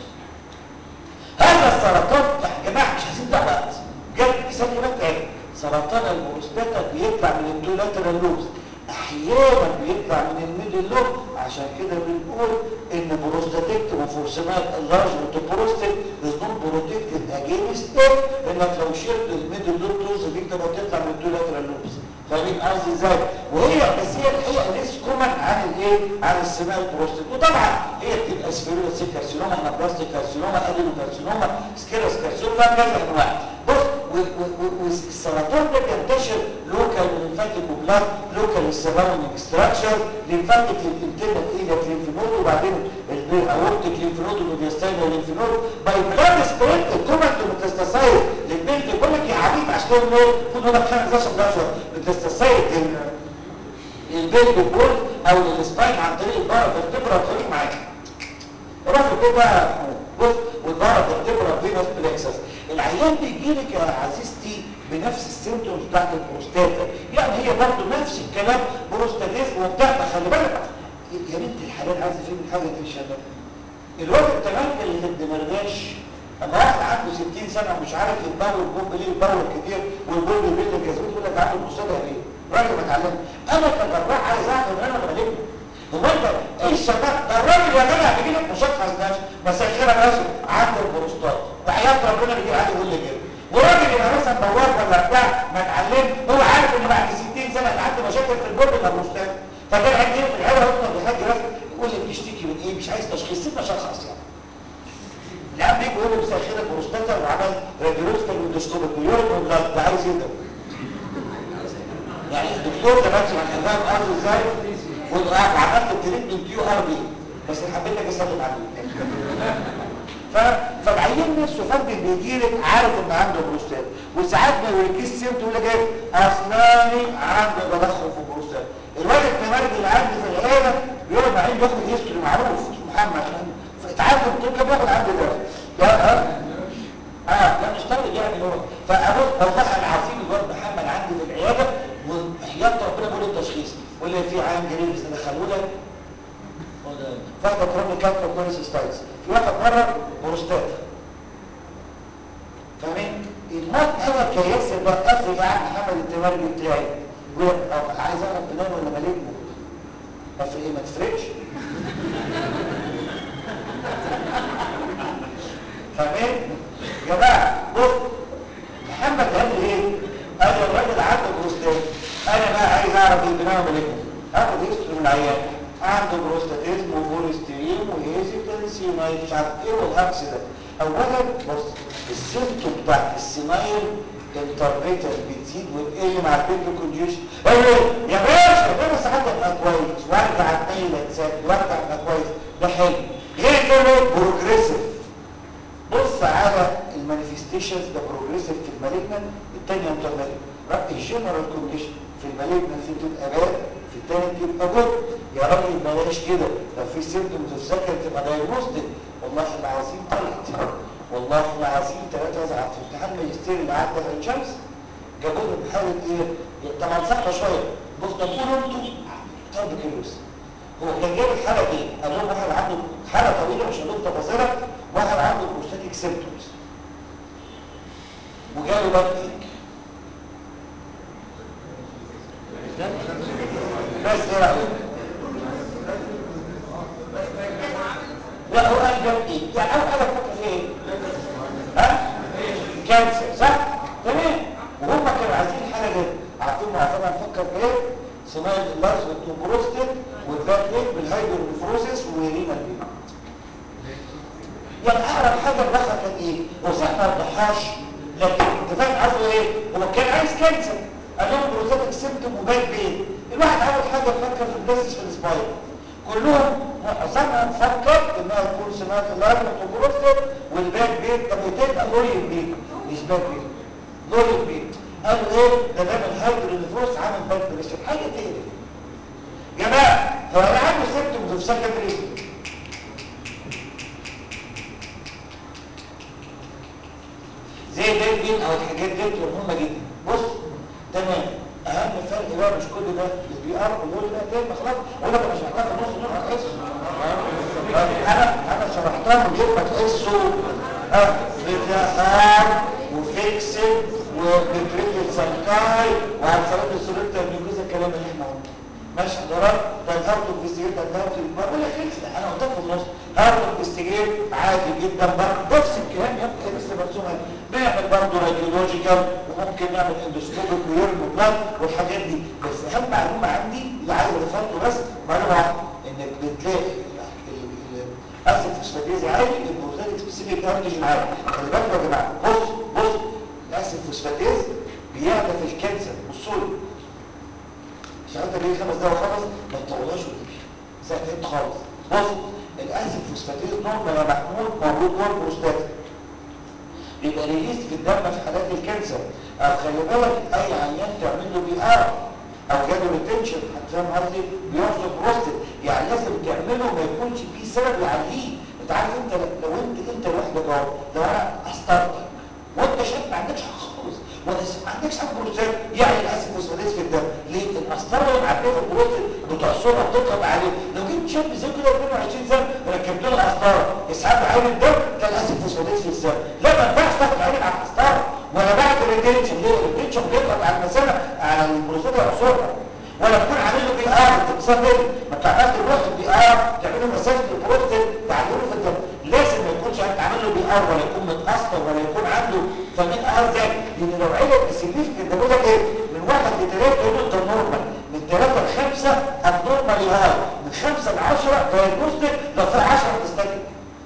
هذا السرطان يا جماعه مش عايزين ده وقت بجد ثانيه بس ايه سرطان البروستاتا بيطلع من التو لاترال لوبز احيانا بيطلع من الميدل لوب عشان كده بنقول ان بروستاتيك وفورسمات اللارج وتبروستيك از نوت بروتكتد اجينست انك لو شلت الميدل لوب توز فيك تبقى تطلع من التو لاترال لوبز فاهمين قصدي ازاي وهي بس هي الحقيقه ليس كومن عن الايه عن السماء البروستات وطبعا هي بتبقى سفيرولا سيل كارسينوما انابلاستيك كارسينوما ادينو كارسينوما سكيرس كارسينوما كذا انواع بص والسرطان ده بينتشر لوكال ليمفاتيك وبلاد لوكال سراوندينج ستراكشر ليمفاتيك للانترنال ايليك ليمف نود وبعدين الاورتيك ليمف نود والميدياستاينال ليمف نود باي بلاد سبريد الكومنت ميتاستاسايد للبنت بيقول لك يا حبيب عشان ايه خد هنا 15 11 ميتاستاسايد البيلد بول او السباين عن طريق البارا فالتبرا طريق معاك رافض كده بقى بص والبارا فالتبرا فينوس بلكسس العيان بيجي لك يا عزيزتي بنفس السيمتومز بتاعت البروستاتا يعني هي برضه نفس الكلام بروستاتيزم وبتاع خلي بالك يا بنت الحلال عايز افهم حاجه دي الشباب الواد التمام اللي الدمرجاش اما واحد عنده 60 سنه ومش عارف يتبول البوب ليه يتبول كتير والبوب بيبل الجاذبيه يقول لك عنده بروستاتا ليه؟ راجل ما اتعلمش انا كجراح عايز اعمل انا بغلبه هو انت ايه الشباب ده الراجل يا جدع بيجي لك مشخص نفسه مساء الخير يا باشا عنده البروستات وحياه ربنا بيجي عليه يقول لي كده وراجل يبقى مثلا بواب ولا بتاع ما اتعلم هو عارف ان بعد 60 سنه يبقى عنده مشاكل في البول ولا البروستات فكان عندي في العيله يطلب لحد بس يقول لي بتشتكي من ايه مش عايز تشخيص سيبنا يعني الدكتور ده بس ما فاهم قصده ازاي وقعد عملت التريتمنت يو ار بي بس حبيت لك اسلم عليه ف... فالعيان نفسه فرد بيجي لك عارف ان عنده بروستات وساعات ما يوريكيش سيمت يقول لك ايه اصلاني عنده تدخل في البروستات الواد التمرجي اللي عندي في العياده بيقعد معين بياخد هيستوري معروف اسمه محمد اتعلم طب كان بياخد عندي ده ده اه اه لا مش طالب يعني هو فابص لو دخل عارفين الواد محمد عندي في العياده وحياه ربنا بيقول التشخيص واللي في عين جريمس دخلوه لك واحدة كروني كانتر كوريس ستايلز في واحد مرة بروستات فاهمين؟ الموت انا كياسر ده افرق عن محمد التمرجي بتاعي يقول لك اه عايز اعرف بنام ولا مالجنت افرق ايه ما تفرقش فاهمين؟ يا جماعه بص محمد قال لي ايه؟ قال لي الراجل عنده بروستات انا بقى عايز اعرف ايه بنام ولا مالجنت اخد هيستوري من العيان عنده بروستاتيزم وفولستريم وهيزيتنسي وما مش عارف ايه والهكس ده اولا بص السيمتوم بتاعت السينايل انترفيتر بتزيد وتقل مع البيبي كونجيشن ايوه يا باشا ده بس حد ابقى كويس وارجع اتنيل اتسد وارجع ابقى كويس ده حلو غير كده بروجريسيف بص على المانيفستيشنز ده بروجريسيف في المالجنان الثانيه انترفيتر الجنرال كونديشن في المالجنان في تبقى باد في الثاني تبقى جود يا راجل بلاش كده لو في سيمتومز اوف سكن تبقى دايجنوستيك والله العظيم طلعت والله العظيم ثلاثة ازعل في امتحان ماجستير اللي عدى في عين شمس جابوا لهم حالة ايه؟ طبعا صعبة شوية بص طب قولوا انتوا طب كيلوس هو كان جايب الحالة دي قال لهم واحد عنده حالة طويلة مش هنقول تفاصيلها واحد عنده بروستاتيك سيمتومز وجاله باك ايك بس ايه رأيك؟ لا هو قال جاب ايه؟ يعني اول حاجه فكر في ايه؟ ها؟ كانسر صح؟ تمام وهم كانوا عايزين حاجه كده عارفين معظمها نفكر في ايه؟ سمايل اللارج والتوبروستيك والباك ليك بالهايدروفروسيس ورينا البيبي يعني اقرب حاجه الرخا كان ايه؟ هو صح ما وضحهاش لكن انت فاهم قصده ايه؟ هو كان عايز كانسر قال لهم بروستاتيك سيمتوم وباك بين الواحد اول حاجه فكر في البيزنس في السباير كلهم معظمها فكر انها تكون سمات اللارج وتبروستيك والباك بين طب وتبقى لوري بين مش باك بين لوري بين قالوا ايه ده ده الهايدروفروس عامل باك بريشر حاجه تقلق جماعه هو انا عنده سيمتومز اوف سكندري زي باك بين او الحاجات دي مهمه جدا بص تمام اهم فرق بقى مش كل ده البي ار واللول ده تاني خلاص اقول لك مش محتاج نص نص هتحس انا انا شرحتها من غير ما تحسوا اه بتاعات وفيكسد وبتريد سانكاي وعلى سبيل السلوك بيجوز الكلام اللي احنا قلناه ماشي حضرتك ده الهارت انفستيجيت ده الهارت ما بقول لك فيكس انا قلت في النص هارت انفستيجيت عادي جدا برضه نفس الكلام يبقى لسه مرسومه بنعمل برضه راديولوجيكال وممكن نعمل اندوسكوبيك ويرمو بلاد والحاجات دي بس اهم معلومه عندي اللي عايز اضيفها بس معلومه واحده انك بتلاقي اسيد فوسفاتيز عالي البروتين سبيسيفيك انتيجين عالي خلي بالكم يا جماعه بص بص الاسيد فوسفاتيز بيعمل في الكانسر بصوا لي شغلت ليه خمس دقايق خلص ما تطولهاش وتمشي ساعتين خالص بص الاسيد فوسفاتيز نورمال يا محمود موجود جوه البروستات بيبقى ريليز في الدم في حالات الكانسر او خلي بالك اي عيان تعمل له بي ار او جاله ريتنشن فاهم قصدي بيحصل بروستات يعني لازم تعمله ما يكونش فيه سبب يعليه انت عارف انت لو انت انت لوحدك اهو لو انا استرت وانت شايف ما عندكش حاجه خالص ولا ما عندكش حاجه بروستات يعني الاسيد فوسفاتيز في الدم ليه الاسطره اللي معديه في البروستات بتعصرها بتضغط عليه لو جبت شاب زي كده 22 سنه ركبت له الاسطره اسحب عين الدم تلاقي الاسيد فوسفاتيز في الدم لا ما ينفعش تاخد عين على الاسطره ولا بعد الريتنشن ليه الريتنشن بيضغط على المثانه على البروستات يعصرها ولا تكون عامل له بي ار تتصدر ما بتعرفش تروح البي ار تعمل له مسافه البروستات تعمله في الدم لازم ما يكونش عامل له بي ار ولا يكون متاثر ولا يكون عنده فمين ار زي لان لو عيله السيليفيكنت ده بيقول لك ايه من واحد لثلاثه يقول انت نورمال من ثلاثه لخمسه ابنورمال هاي من خمسه ل 10 دايجنوستيك لو في 10 تستاتيك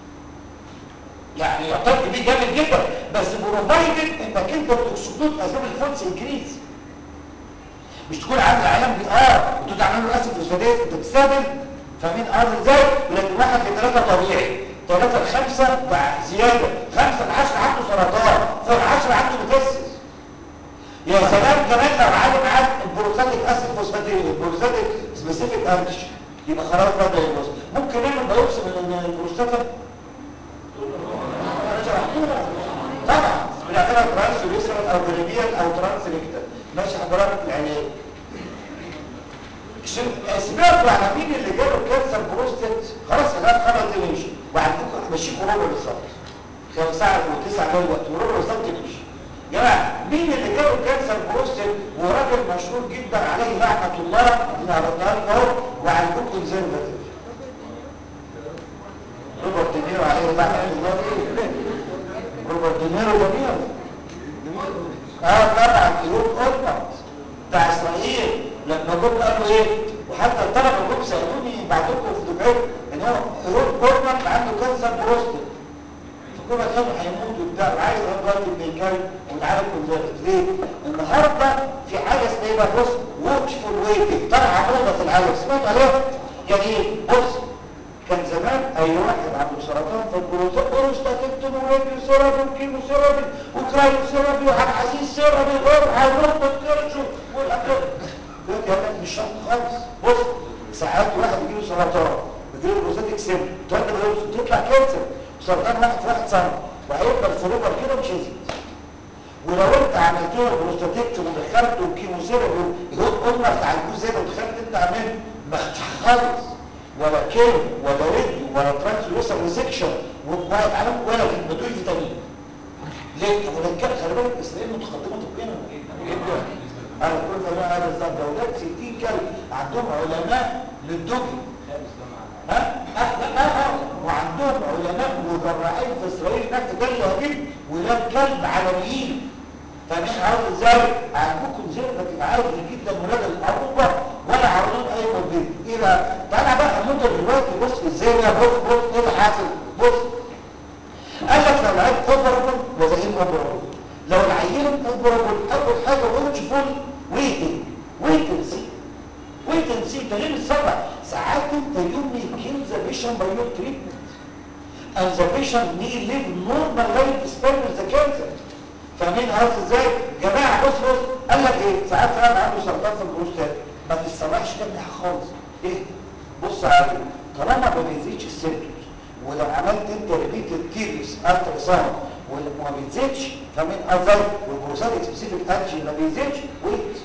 يعني يعتبر بيه جامد جدا بس بروفايدد انك انت بتكسبوت اسباب الفونس انكريز مش تكون عامل عيان بي ار وانتوا تعملوا له اسف فوسفاتيز انت بتستهبل فاهمين قصدي ازاي؟ لكن واحد لثلاثه طبيعي ثلاثه لخمسه مع زياده خمسه لعشره عنده سرطان فوق العشره عنده متسس يا سلام كمان لو عالم معاك البروستاتيك اسيد فوسفاتيز البروستاتيك سبيسيفيك انتش يبقى خلاص بقى ده يبص ممكن نعمل بايوبسي من البروستاتا طبعا بنعتبرها ترانس يوريثرال او جريبيال او ترانس ريكتال ماشي حضرتك العلاج سمعتوا على مين اللي جاله كانسر بروستات خلاص الان خلاص يمشي وعندكم همشيكم ربع بالظبط خمس ساعه وتسعه جاي وقت وربع بالظبط يمشي يا جماعه مين اللي جاله كانسر بروستات وراجل مشهور جدا عليه لعنه الله اللي عرضناها لكم اهو وعندكم كونزرفاتيف روبرت دينيرو عليه لعنه الله ايه روبرت دينيرو جميل اه طبعا يروح اولمرت بتاع اسرائيل لما جم قالوا ايه وحتى الطلبه جم سالوني بعدكم في دفعتي ان هو يروح اولمرت عنده كانسر بروستات فكل ما كانوا هيموتوا وبتاع وعايز دلوقتي بيتكلم وتعالى كونزرت ليه؟ النهارده في حاجه اسمها ايه بقى بص واتشفول ويتنج طالعه موضه في العالم سمعت عليها؟ يعني ايه؟ بص كان زمان اي واحد عنده سرطان فالبروستات بروستاتكتوم وراديو سيرابي وكيمو سيرابي وكرايو سيرابي وحبحسيس سيرابي وهيروح الكرشو والاكل دلوقتي يا ولد مش شرط خالص بص ساعات واحد يجيله سرطان يجيله بروستاتيك سيم تطلع كانسر سرطان واحد في واحد سنه وهيفضل في ربر كده مش هيزيد ولو انت عملت له بروستاتكتوم ودخلته كيمو سيرابي يقول امك تعالجوه زي ما دخلت انت عامل ما خالص ولا كيرو ولا ريديو ولا ترانسلوسر ريسكشن ولا عالم ولا بدون فيتامين ليه؟ ولا كان خلي بالك اسرائيل متقدمه طبيا جدا انا كل فاهم هذا بالظبط دولات 60 كلب عندهم علماء للدبي ها؟ اه لا اه اه وعندهم علماء مجرعين في اسرائيل هناك في جري هجيب ولاد كلب عالميين فمش عارف ازاي عندكم زربة عادي جدا ولاد الأروبة ولا عرضون أي مبين إيه بقى؟ تعالى بقى مدر دلوقتي بص ازاي بقى بص بص ايه اللي حاصل بص قال لك لو العيل اوبرابل وزعين اوبرابل لو العيل اوبرابل أول حاجة ويتش فول ويتن ويتن سي ويتن سي ده ليه السبع ساعات انت يوم يكيل ذا بيشن باي يور تريتمنت and the patient may live normal life span with the cancer فاهمين قصدي ازاي؟ جماعه بص بص قال لك ايه؟ ساعات فعلا عنده سرطان في البروستات ما تستبعش كده خالص ايه؟ بص يا عادل طالما ما بيزيدش السيمتومز ولو عملت انت ريبيتد تيريس الترا ساوند وما بيزيدش فاهمين قصدي؟ والبروستات سبيسيفيك انجي ما بيزيدش ويت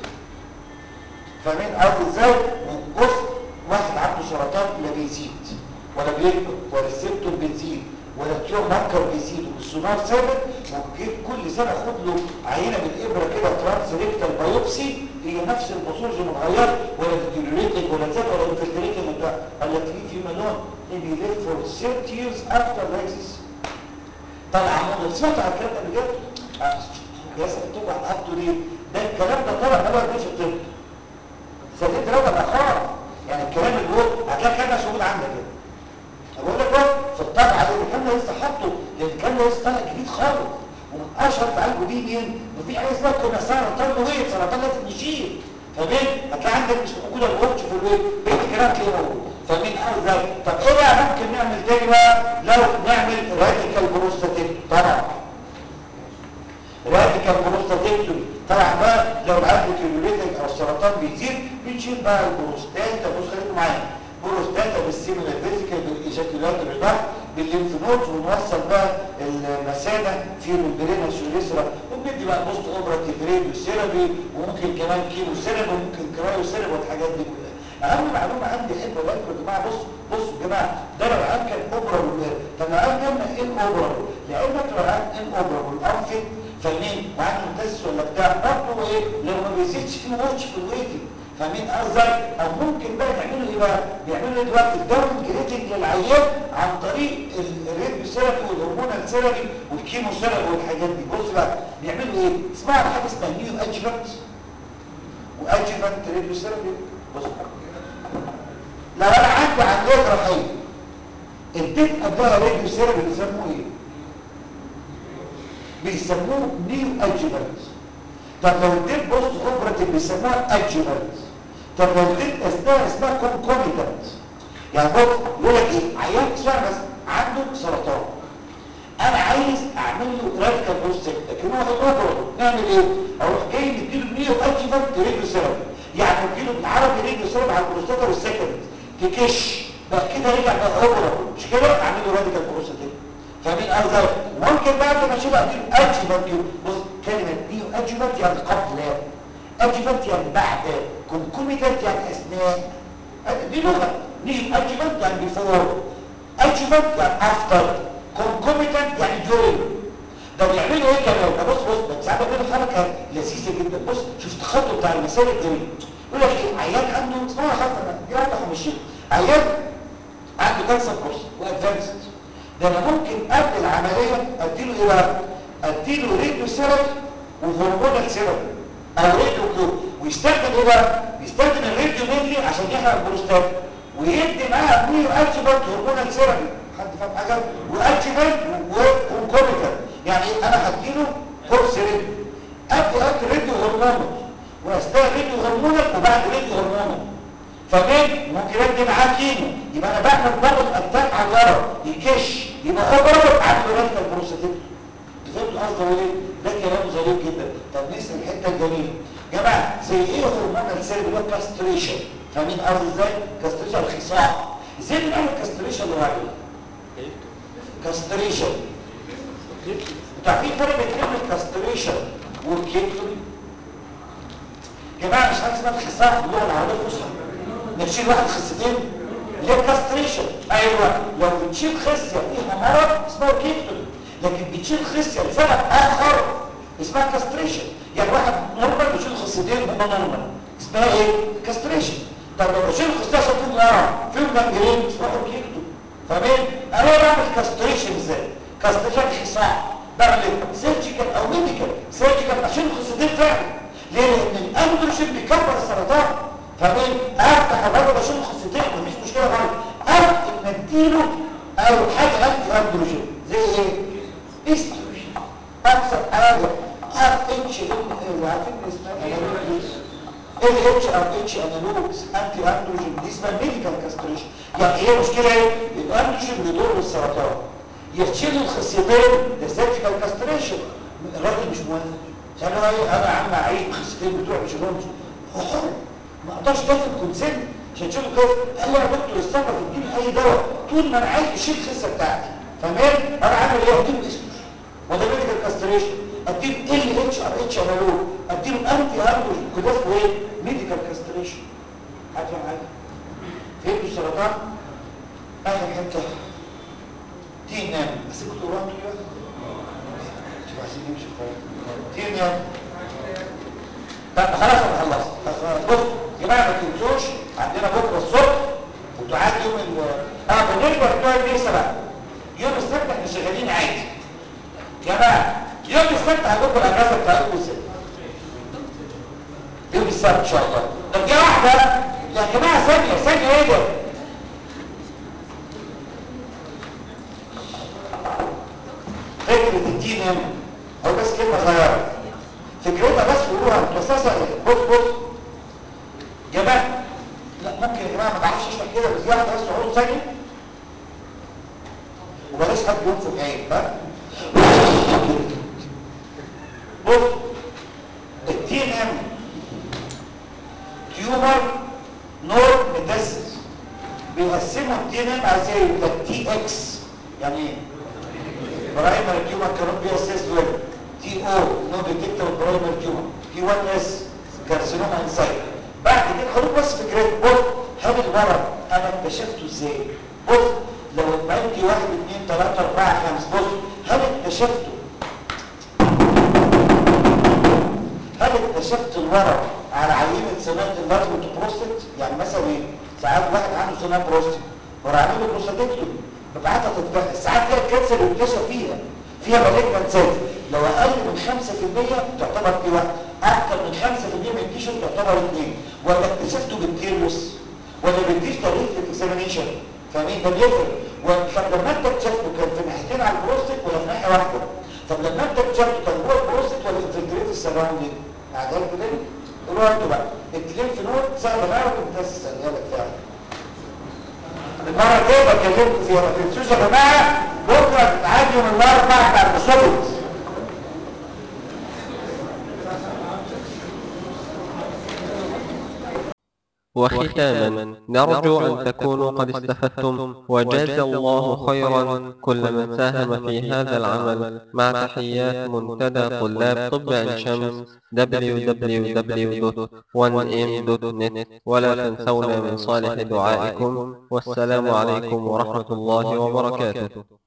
فاهمين قصدي ازاي؟ بص واحد عنده سرطان لا بيزيد ولا بيكبر ولا السيمتوم بتزيد ولا التيوم ماركر بيزيد والسونار ثابت وجيت كل سنه خد له عينه بالابره كده ترانس ريكتال بايوبسي هي نفس الباثولوجي متغير ولا ديتيريوريتنج ولا زاد ولا انفلتريتنج ولا قال لك في في ملون maybe live for 30 years after lysis طلع موضوع سمعت على الكلام ده بجد؟ يا سيدي طبعا قعدته ليه؟ ده الكلام ده طلع ده بقى في الطب سنتين ثلاثه الاخر يعني الكلام اللي هو هتلاقي كده شغل عندك كده بقول لك بقى في الطبعه دي كان لسه حاطه لان كان لسه طالع جديد خالص ومن اشهر تعالجوا دي مين؟ وفي حاجه اسمها كنا سرطان ويت سرطان لازم نشيل فمين؟ هتلاقي عندك مش موجوده الواتش في الويت بيت الكلام كده موجود فمين قال ازاي؟ طب ايه بقى ممكن نعمل تاني بقى لو نعمل راديكال بروستاتيك طبعا راديكال بروستاتيكتومي طبعا بقى لو العدد اليوريتك او السرطان بيزيد بنشيل بقى البروستاتا بص خليكم معايا بروستاتا بالسيمينال فيزيكال بالايجاكولات بالضغط بالليمف نودز ونوصل بقى المثانه في البرينس واليسرى وبندي بقى بوست اوبراتيف راديو ثيرابي وممكن كمان كيمو ثيرابي وممكن كرايو ثيرابي والحاجات دي كلها اهم معلومه عندي احب اقول لكم يا جماعه بصوا بصوا يا جماعه ده لو قال كان اوبرابل طب لو قال كان ايه الاوبرابل لانك لو قال ايه الاوبرابل انفيت فاهمين وعنده متسس ولا بتاع برضه ايه لو ما بيزيدش فيه واتش في الويتنج فاهمين قصدي او ممكن بقى تعملوا ايه بقى بيعملوا ايه دلوقتي الداون جريدنج للعيان عن طريق الريديو ثيرابي والهرمونال ثيرابي والكيمو ثيرابي والحاجات دي بص بقى بيعملوا ايه اسمها حاجه اسمها نيو ادجفنت وادجفنت ريديو ثيرابي بص لو انا عندي عمليه جراحيه اديت قبلها راديو ثيرابي بيسموه ايه بيسموه نيو ادجفنت طب لو اديت بوست اوبراتيف بيسموها ادجوفنت طب لو اديت اثناء اسمها كونكوميتنت يعني بص يقول لك ايه عيان اسمها بس عنده سرطان انا عايز اعمل له راديكال بوست لكن هو في الاوبرا نعمل ايه اروح جاي نديله 100 ادجوفنت راديو ثيرابي يعني نديله بالعربي راديو ثيرابي على البروستاتا والسكند تكش بقى كده رجع بقى اوبرا مش كده اعمل له راديكال بروستاتا فاهمين قصدي ممكن بقى لما اشوف اديله ادجوفنت بص كلمه نيو ادجوفنت يعني قبل ادجوفنت يعني بعد كونكوميتنت يعني اثناء دي لغه نيجي ادجوفنت يعني بيفور ادجوفنت يعني افتر كونكوميتنت يعني during ده بيعملوا ايه كمان ده بص بص ده ساعات بيعملوا حركه لذيذه جدا بص شوف التخطط بتاع المسائل الجميل يقول لك ايه عيان عنده اسمها خطر دي واحده 50 عيان عنده كانسر بروست وادفانسد ده انا ممكن قبل العمليه اديله ايه بقى اديله راديو ثيرابي وهرمونال ثيرابي او راديو كيو ويستخدم ايه بقى يستخدم الراديو مينلي عشان يحرق البروستات ويدي معاها ميو ادجوفنت هرمونال ثيرابي حد فاهم حاجه وادجوفنت وكونكوميتنت يعني انا هديله كورس راديو قبل قبل راديو هرمونال واثناء راديو هرمونال وبعد راديو هرمونال فمين ممكن ادي معاه كيمو يبقى انا بعمل ضغط اتاك على الورق يكش يبقى هو ضربت عنده راديكال بروستاتيك فهمت قصدي اقول ايه ده كلام ظريف جدا طب نسال الحته الجميله يا جماعه زي ايه هرمونال سيل اللي هو كاستريشن فاهمين قصدي ازاي كاستريشن الخصام ازاي بنعمل كاستريشن للراجل كاستريشن انتوا عارفين فرق بين كلمه كاستريشن والكيكتوري يا جماعه مش عارف اسمها الخصام باللغه العربيه الفصحى نشيل واحد خصتين اللي هي كاستريشن ايوه لو بتشيل خصيه فيها مرض اسمها كيكتوري لكن بتشيل خصيه لسبب اخر اسمها كاستريشن يعني واحد نورمال بيشيل خصيتين هما نورمال اسمها ايه كاستريشن طب لو بشيل خصيه عشان فيهم ورم فيهم جنجرين اسمها كيكتو فاهمين انا بعمل كاستريشن ازاي كاستريشن خصام بعمل سيرجيكال او ميديكال سيرجيكال اشيل خصيتين فعلا ليه لان الاندروجين بيكبر السرطان فاهمين افتح الراجل اشيل خصيتين مفيش مشكله خالص او ان اديله او حاجه انتي اندروجين زي ايه استروجين ابسط حاجه ار اتش ال عارفين اسمها ايه ال اتش ار اتش انالوجز انتي اندروجين دي اسمها ميديكال كاستريشن يعني هي مشكله ايه الاندروجين بيضر السرطان يشيل الخصيتين ده سيرجيكال كاستريشن الراجل مش موافق قال له ايه انا يا عم اعيش بخصيتين بتوع مش لهمش هو حر ما اقدرش تاخد كونسنت عشان تشيله كده قال لي يا دكتور استنى تديني اي دواء طول ما انا عايز اشيل الخصه بتاعتي فاهمين انا عامل ايه اديله اسمه وده ميديكال كاستريشن اديله ال اتش ار اتش انالوج اديله انتي اندروجين وده اسمه ايه ميديكال كاستريشن حاجه معايا فهمتوا السرطان اخر حته تي نام بس كنت قرأت كده شوف عايزين نمشي خالص تي نام طب خلاص انا خلصت بص يا جماعه ما تنسوش عندنا بكره الصبح وتعاد يوم ال اه بالنسبه لبتوع البيسه بقى يوم السبت احنا شغالين عادي يا جماعه يوم السبت هجيب الاجازه بتاعتكم ازاي يوم السبت ان شاء الله طب دي واحده يا جماعه ثانيه ثانيه ايه ده فكره الدين هنا هو بس كلمه صغيره فكرتها بس قولوها متوسطه بص بص يا جماعه لا ممكن يا جماعه ما بعرفش اشرح كده بس دي واحده بس عروض ثانيه وبلاش حد ينفخ عين ها بص التي ان ام تيومر نور ميتاسيس بيقسموا التي ان ام على زي التي اكس يعني ايه برايمري تيومر كانوا بيأسس له تي او نو ديتكتور برايمري تيومر تي 1 اس كارسينوما انسايد بعد كده خلوك بس فكرة بص هل الورم انا اكتشفته ازاي بص لو عندي واحد اثنين ثلاثة اربعة خمس بص هل اكتشفته هل اكتشفت الورم على عينة سنات اللاترال بروستات يعني مثلا ايه ساعات واحد عنده سنات بروستات وراح عامل له بروستاتكتومي ببعتها تتفحص ساعات تلاقي الكانسر يكتشف فيها فيها مالجنت سيلز لو اقل من 5% تعتبر في واحد اكثر من 5% من التيشو تعتبر اثنين ولا اكتشفته بالتيرلس ولا بالديجيتال ريفلكس اكزامينيشن فاهمين ده بيفرق طب لما انت اكتشفته كان في ناحيتين على البروستات ولا في ناحيه واحده طب لما انت اكتشفته كان جوه البروستات ولا انفلتريت السراوندينج اعداد كده قولوا انتوا بقى التليف نوت سهله بقى وانت بس لك فعلا المره الجايه بكلمكم فيها ما تنسوش يا جماعه بكره تتعدوا من الاربع بتاع البصوت وختاما نرجو أن تكونوا قد استفدتم وجاز الله خيرا كل من ساهم في هذا العمل مع تحيات منتدى طلاب طب عين شمس www.1m.net ولا تنسونا من صالح دعائكم والسلام عليكم ورحمة الله وبركاته